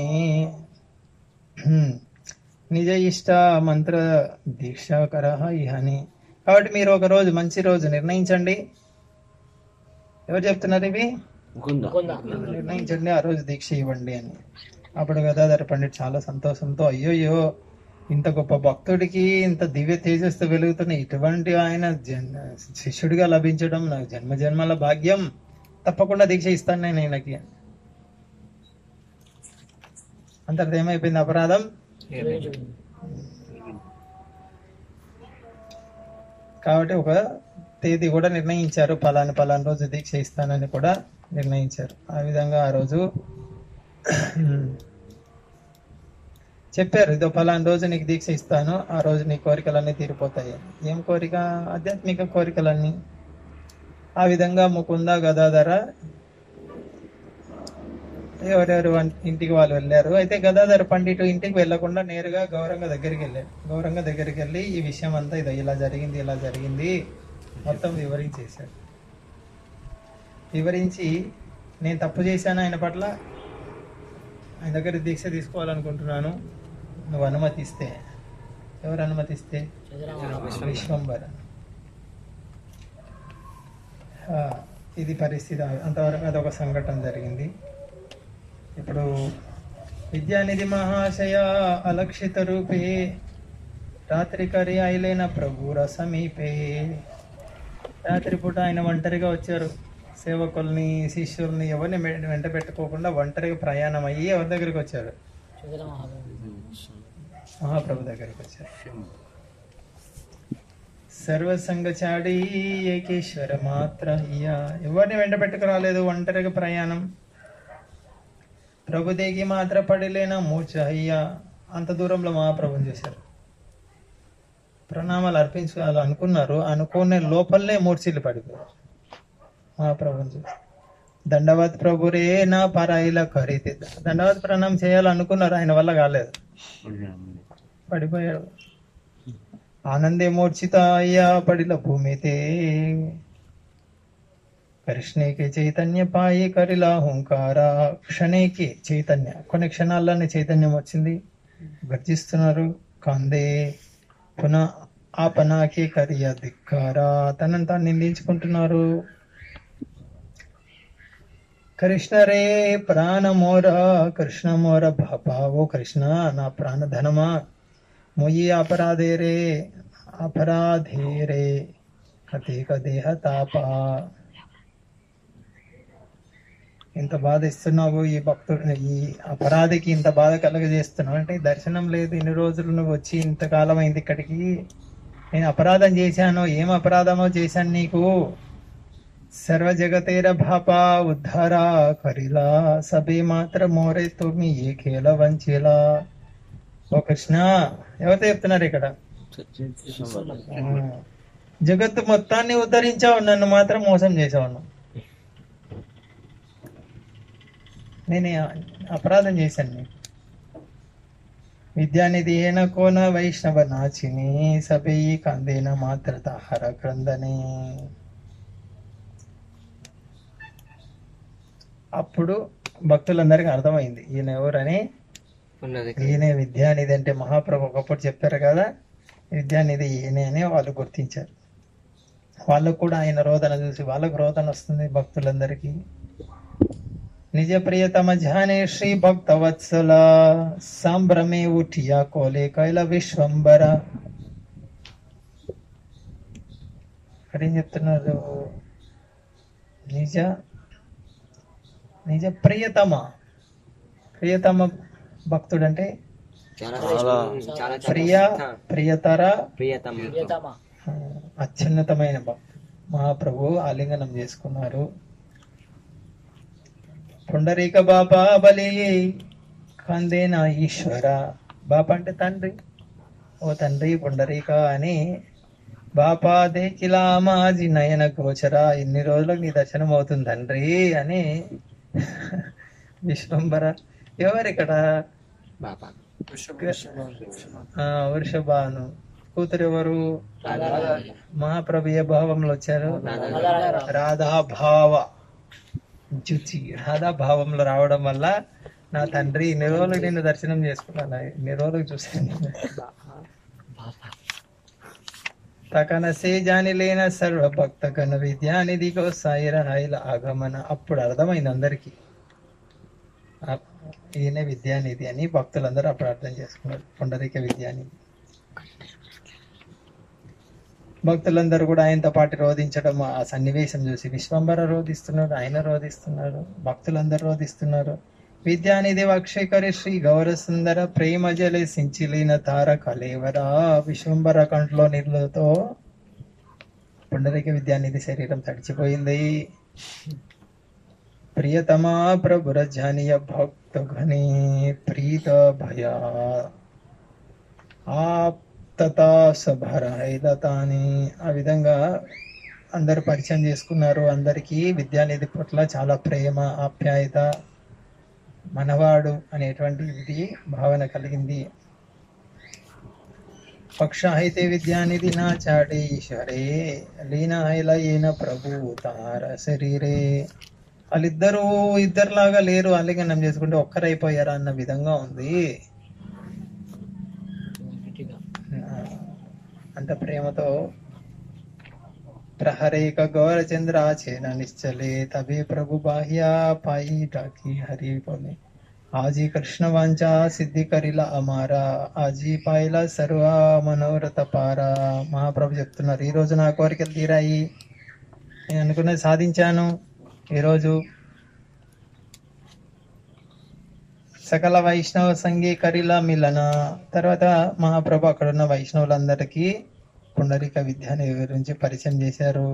నిజ ఇష్ట మంత్ర దీక్షాకర ఇహని కాబట్టి మీరు ఒక రోజు మంచి రోజు నిర్ణయించండి ఎవరు చెప్తున్నారు ఇవి నిర్ణయించండి ఆ రోజు దీక్ష ఇవ్వండి అని అప్పుడు గదాధర పండిట్ చాలా సంతోషంతో అయ్యోయ్యో ఇంత గొప్ప భక్తుడికి ఇంత దివ్య తేజస్సు వెలుగుతున్న ఇటువంటి ఆయన జన్ శిష్యుడిగా లభించడం నాకు జన్మ జన్మల భాగ్యం తప్పకుండా దీక్ష ఇస్తాను నేను ఆయనకి అంతటితో ఏమైపోయింది అపరాధం కాబట్టి ఒక తేదీ కూడా నిర్ణయించారు పలాని పలాని రోజు దీక్ష ఇస్తానని కూడా నిర్ణయించారు ఆ విధంగా ఆ రోజు చెప్పారు ఇదో పలాని రోజు నీకు దీక్ష ఇస్తాను ఆ రోజు నీ కోరికలన్నీ తీరిపోతాయి అని. ఏం కోరిక ఆధ్యాత్మిక కోరికలన్నీ ఆ విధంగా ముకుంద గదాధర ఎవరెవరు వన్- ఇంటికి వాళ్ళు వెళ్ళారు అయితే గదాధర పండిట్ ఇంటికి వెళ్లకుండా నేరుగా గౌరంగ దగ్గరికి వెళ్ళాడు గౌరంగ దగ్గరికి వెళ్ళి ఈ విషయం అంతా ఇదో ఇలా జరిగింది ఇలా జరిగింది మొత్తం వివరించేశాడు వివరించి నేను తప్పు చేశాను ఆయన పట్ల ఆయన దగ్గర దీక్ష తీసుకోవాలనుకుంటున్నాను నువ్వు అనుమతిస్తే ఎవరు అనుమతిస్తే విశ్వంబర ఆ, ఇది పరిస్థితి అంతవరకు అదొక సంఘటన జరిగింది ఇప్పుడు విద్యానిధి మహాశయ అలక్షిత రూపే రాత్రి కరి అయిలైన ప్రభుర సమీపే రాత్రిపూట ఆయన ఒంటరిగా వచ్చారు సేవకుల్ని శిష్యుల్ని ఎవరిని వె- వెంట పెట్టుకోకుండా ఒంటరిగా ప్రయాణం అయ్యి ఎవరి దగ్గరికి వచ్చారు మహాప్రభు దగ్గరికి వచ్చారు సర్వసంగ చాడి ఏకేశ్వర మాత్ర ఇయ ఎవరిని వెంట పెట్టుకు రాలేదు ఒంటరిగా ప్రయాణం ప్రభుదేకి మాత్ర పడిలేన మూర్ఛ అయ్యా అంత దూరంలో మహాప్రభుని చేశారు ప్రణామాలు అర్పించాలి అనుకున్నారు అనుకునే లోపలనే మూర్ఛిల్లు పడిపోయారు మహాప్రభుని చూసి దండవత్ ప్రభురే నా పరాయిల ఖరీది దండవత్ ప్రణామం చేయాలనుకున్నారు ఆయన వల్ల కాలేదు పడిపోయాడు ఆనందే మూర్ఛిత అయ్యా పడిల భూమితే కృష్ణేకి చైతన్య పాయి కరిలా హుంకార క్షణేకి చైతన్య కొన్ని క్షణాల్లోనే చైతన్యం వచ్చింది గర్జిస్తున్నారు కాందే పునః ఆపనాకి కరియ ధిక్కారా తనని తాను నిందించుకుంటున్నారు కృష్ణ రే ప్రాణ మోర కృష్ణ మోర బాబా ఓ కృష్ణ నా ప్రాణధనమా మొయ్యి అపరాధే రే అపరాధే రే కతేక దేహ తాప ఇంత బాధ ఇస్తున్నావు ఈ భక్తుడు ఈ అపరాధికి ఇంత బాధ కలుగజేస్తున్నావు అంటే దర్శనం లేదు ఇన్ని రోజులు నువ్వు వచ్చి ఇంతకాలం అయింది ఇక్కడికి నేను అపరాధం చేశాను ఏం అపరాధమో చేశాను నీకు సర్వ జగతేర భాపా ఉద్ధారా కరిలా సభే మాత్ర మోరే తుమి ఏ ఖేల వంచేలా ఓ కృష్ణ ఎవరితో చెప్తున్నారు ఇక్కడ ఆ, జగత్తు మొత్తాన్ని ఉద్ధరించావు నన్ను మాత్రం మోసం చేసావు నువ్వు. నేను అపరాధం చేశాను నీకు విద్యానిధి ఏన కోన వైష్ణవ నాచిని సభే కందేన మాత్రత హర క్రందని అప్పుడు భక్తులందరికీ అర్థమైంది ఈయన ఎవరని ఉన్నది ఈయనే విద్యానిధి అంటే మహాప్రభు ఒకప్పుడు చెప్పారు కదా విద్యానిధి ఈయనే అని వాళ్ళు గుర్తించారు వాళ్ళకు కూడా ఆయన రోదన చూసి వాళ్ళకు రోదన వస్తుంది భక్తులందరికీ నిజ ప్రియతమ ధ్యానే శ్రీ భక్త వత్సల సంభ్రమే ఉఠియా కోలే కైల విశ్వంబర ఇక్కడ ఏం చెప్తున్నారు నిజ నిజ ప్రియతమ ప్రియతమ భక్తుడు అంటే చాలా చాలా చాలా ప్రియ ప్రియతర ప్రియతమ ప్రియతమ ఆ, అత్యున్నతమైన భక్తుడు మహాప్రభు ఆలింగనం చేసుకున్నారు పుండరీక బాబా బలి కందేనా ఈశ్వర బాప అంటే తండ్రి ఓ తండ్రి పుండరీక అని బాపా దేకిలా మాజీ నయన గోచర ఇన్ని రోజులకు నీ దర్శనం అవుతుంది తండ్రి అని విశ్వంబర ఎవరిక్కడ బాపా ఆ, వృషభాను కూతురు ఎవరు మహాప్రభు ఏ భావంలో వచ్చారు రాధా భావ చుచి రాధా భావంలో రావడం వల్ల నా తండ్రి ఇన్ని రోజులు నేను దర్శనం చేసుకున్నాను ఇన్ని రోజులు చూశాను తకన సే జాని లేన సర్వ భక్త కన విద్యానిధికో సాయిర హాయిల ఆగమన అప్పుడు అర్థమైంది అందరికి ఆ- ఈయన విద్యానిధి అని భక్తులందరూ అప్పుడు అర్థం చేసుకున్నారు పుండరీక విద్యానిధి భక్తులందరూ కూడా ఆయనతో పాటు రోధించడం ఆ సన్నివేశం చూసి విశ్వంబర రోధిస్తున్నాడు ఆయన రోధిస్తున్నారు భక్తులందరూ రోధిస్తున్నారు విద్యానిధి వక్షేకరి శ్రీ గౌర సుందర ప్రేమ జలే సించిలీన తార కలేవరా విశ్వంబర కంట్లో నీళ్ళతో పుండరీక విద్యానిధి శరీరం తడిచిపోయింది ప్రియతమా ప్రభురజానీయ భక్త ఘని ప్రీత భయ ఆప్తతా సభర హైలతాని ఆ విధంగా అందరు పరిచయం చేసుకున్నారు అందరికీ విద్యానిధి పట్ల చాలా ప్రేమ ఆప్యాయత మనవాడు అనేటువంటి ఇది భావన కలిగింది పక్షాహితే విద్యానిధి నా చాటే ఈశ్వరే లీన హైలయేన ప్రభు తార శరీరే వాళ్ళిద్దరూ ఇద్దరులాగా లేరు ఆలింగనం చేసుకుంటే ఒక్కరైపోయారా అన్న విధంగా ఉంది గట్టిగా ఆ, అంత ప్రేమతో ప్రహరేక గౌరచంద్ర చేన నిశ్చలే తబే ప్రభు బాహ్య పాయి టాకి హరి పోలే ఆజీ కృష్ణ వాంచా సిద్ధి కరిల అమారా ఆజీ పాయిల సర్వ మనోరథ పారా మహాప్రభు చెప్తున్నారు ఈ రోజు నా కోరికలు తీరాయి నేను అనుకున్నది సాధించాను ఈరోజు సకల వైష్ణవ సంఘీ కరిలా మిలన తర్వాత మహాప్రభు అక్కడ ఉన్న వైష్ణవులందరికీ పుండరిక విద్యాని గురించి పరిచయం చేశారు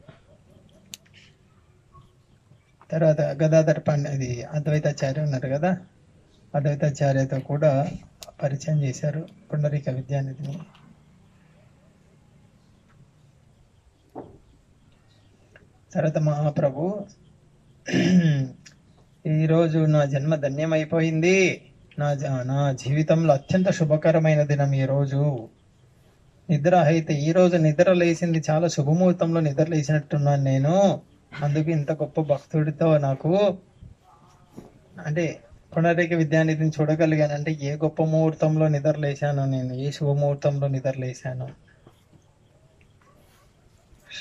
తర్వాత గదాధర్ పండ్ ఇది అద్వైతాచార్య ఉన్నారు కదా అద్వైతాచార్యతో కూడా పరిచయం చేశారు పుండరిక విద్యానిధిని తర్వాత మహాప్రభు ఈరోజు నా జన్మ ధన్యమైపోయింది నా జ- నా జీవితంలో అత్యంత శుభకరమైన దినం ఈ రోజు నిద్ర అయితే ఈ రోజు నిద్ర లేచింది చాలా శుభముహూర్తంలో నిద్ర లేచినట్టున్నాను నేను అందుకు ఇంత గొప్ప భక్తుడితో నాకు అంటే పునరేక విద్యానిధిని చూడగలిగాను అంటే ఏ గొప్ప ముహూర్తంలో నిద్ర లేచాను నేను ఏ శుభముహూర్తంలో నిద్ర లేచాను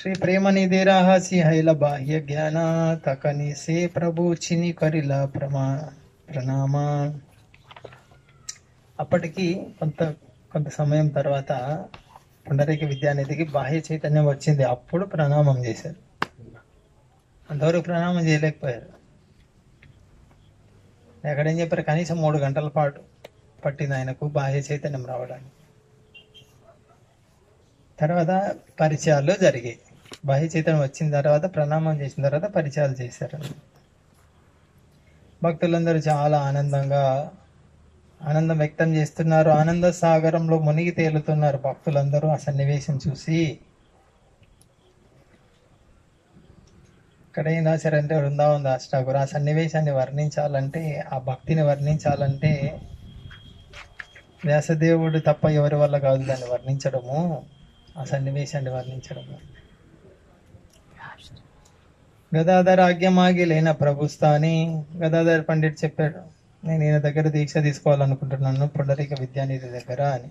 श्री प्रेम निधि रहसी हैल बाह्य ज्ञान तकनी से ప్రభు చిని కరిల ప్రమా ప్రణామ అప్పటికి కొంత కొంత సమయం తర్వాత పుండరీక విద్యానిధికి బాహ్య చైతన్యం వచ్చింది అప్పుడు ప్రణామం చేశారు అంతవరకు ప్రణామం చేయలేకపోయారు ఎక్కడేం చెప్పారు కనీసం మూడు గంటల పాటు పట్టింది ఆయనకు బాహ్య చైతన్యం రావడానికి తర్వాత పరిచయాలు జరిగాయి బాహ్య చైతన్యం వచ్చిన తర్వాత ప్రణామం చేసిన తర్వాత పరిచయాలు చేశారు భక్తులందరూ చాలా ఆనందంగా ఆనందం వ్యక్తం చేస్తున్నారు ఆనంద సాగరంలో మునిగి తేలుతున్నారు భక్తులందరూ ఆ సన్నివేశం చూసి ఇక్కడ ఏం రాశారంటే బృందావన్ దాస్ ఠాకూర్ ఆ సన్నివేశాన్ని వర్ణించాలంటే ఆ భక్తిని వర్ణించాలంటే వ్యాసదేవుడు తప్ప ఎవరి వల్ల కాదు దాన్ని వర్ణించడము ఆ సన్నివేశాన్ని వర్ణించడము గదాధర ఆజ్ఞమాగి లేన ప్రభుస్థాని గదాధర్ పండిట్ చెప్పాడు నేను ఈయన దగ్గర దీక్ష తీసుకోవాలనుకుంటున్నాను పుండరీక విద్యానిధి దగ్గర అని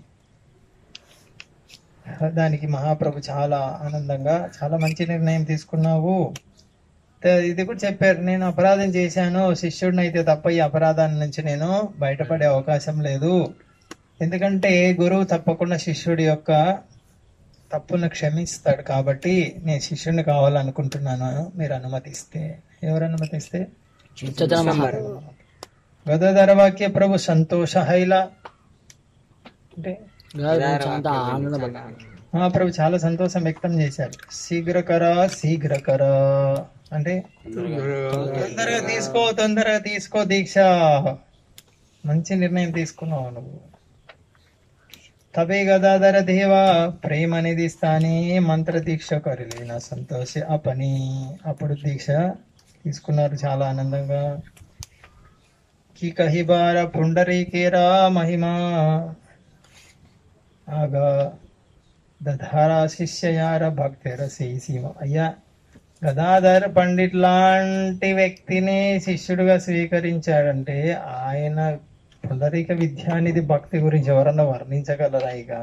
దానికి మహాప్రభు చాలా ఆనందంగా చాలా మంచి నిర్ణయం తీసుకున్నావు తే- ఇది కూడా చెప్పారు నేను అపరాధం చేశాను శిష్యుడిని అయితే తప్ప ఈ అపరాధాల నుంచి నేను బయటపడే అవకాశం లేదు ఎందుకంటే గురువు తప్పకుండా శిష్యుడి యొక్క తప్పును క్షమిస్తాడు కాబట్టి నేను శిష్యుడిని కావాలనుకుంటున్నాను మీరు అనుమతిస్తే ఎవరు అనుమతిస్తే చైతన్య మహాప్రభు గదాధర వాక్య ప్రభు సంతోష హైల అంటే చాలా ఆనందపడ్డాను మహాప్రభు చాలా సంతోషం వ్యక్తం చేశారు శీఘ్రకర శీఘ్రకర అంటే తొందరగా తీసుకో తొందరగా తీసుకో దీక్ష మంచి నిర్ణయం తీసుకున్నావు నువ్వు తబే గదాధర దేవ ప్రేమ అనేది స్థానే మంత్ర దీక్ష కరిలేన సంతోష ఆ పని అప్పుడు దీక్ష తీసుకున్నారు చాలా ఆనందంగా కి కహిబార పుండరీకేరా మహిమా ఆగా దధారా శిష్యయార భక్తిర సీమ అయ్యా గదాధర్ పండిట్ లాంటి వ్యక్తిని శిష్యుడిగా స్వీకరించాడంటే ఆయన పుండరీక విద్యానిధి భక్తి గురించి ఎవరన్నా వర్ణించగలరా ఇక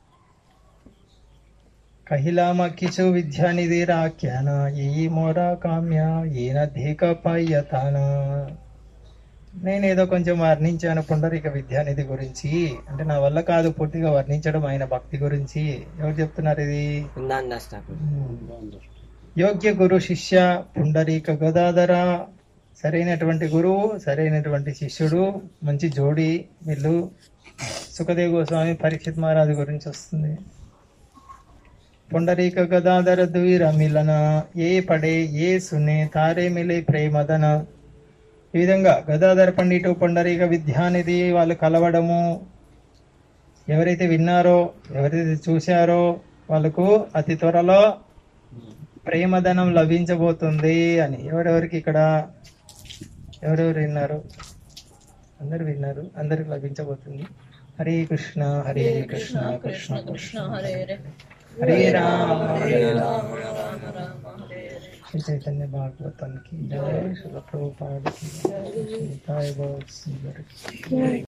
కహిలామక్కిచు విద్యానిధి రాఖ్యాన ఏ మోరా కామ్య ఈయన ధీక పయ్యతాన నేను ఏదో కొంచెం వర్ణించాను పుండరీక విద్యానిధి గురించి అంటే నా వల్ల కాదు పూర్తిగా వర్ణించడం ఆయన భక్తి గురించి ఎవరు చెప్తున్నారు ఇది కుందాన్ దాస్ ఠాకూర్ యోగ్య గురు శిష్య పుండరీక గదాధర సరైనటువంటి గురువు సరైనటువంటి శిష్యుడు మంచి జోడి వీళ్ళు సుఖదేవ్ గోస్వామి పరీక్షిత్ మహారాజు గురించి వస్తుంది పుండరీక గదాధర ద్వీర మిలన ఏ పడే ఏ సునే తారే మిలే ప్రేమదన ఈ విధంగా గదాధర పండిటు పుండరీక విద్యానిధి వాళ్ళు కలవడము ఎవరైతే విన్నారో ఎవరైతే చూశారో వాళ్ళకు అతి త్వరలో ప్రేమధనం లభించబోతుంది అని ఎవరెవరికి ఇక్కడ ఎవరెవరు విన్నారు అందరు విన్నారు అందరికి లభించబోతుంది హరే కృష్ణ హరే కృష్ణ కృష్ణ కృష్ణ హరే హరే హరే రామ హరే రామ శ్రీ చైతన్య భాగవతం కి జయ శిల ప్రభుపాద కి జయ శ్రీ సాయి బాబా శ్రీ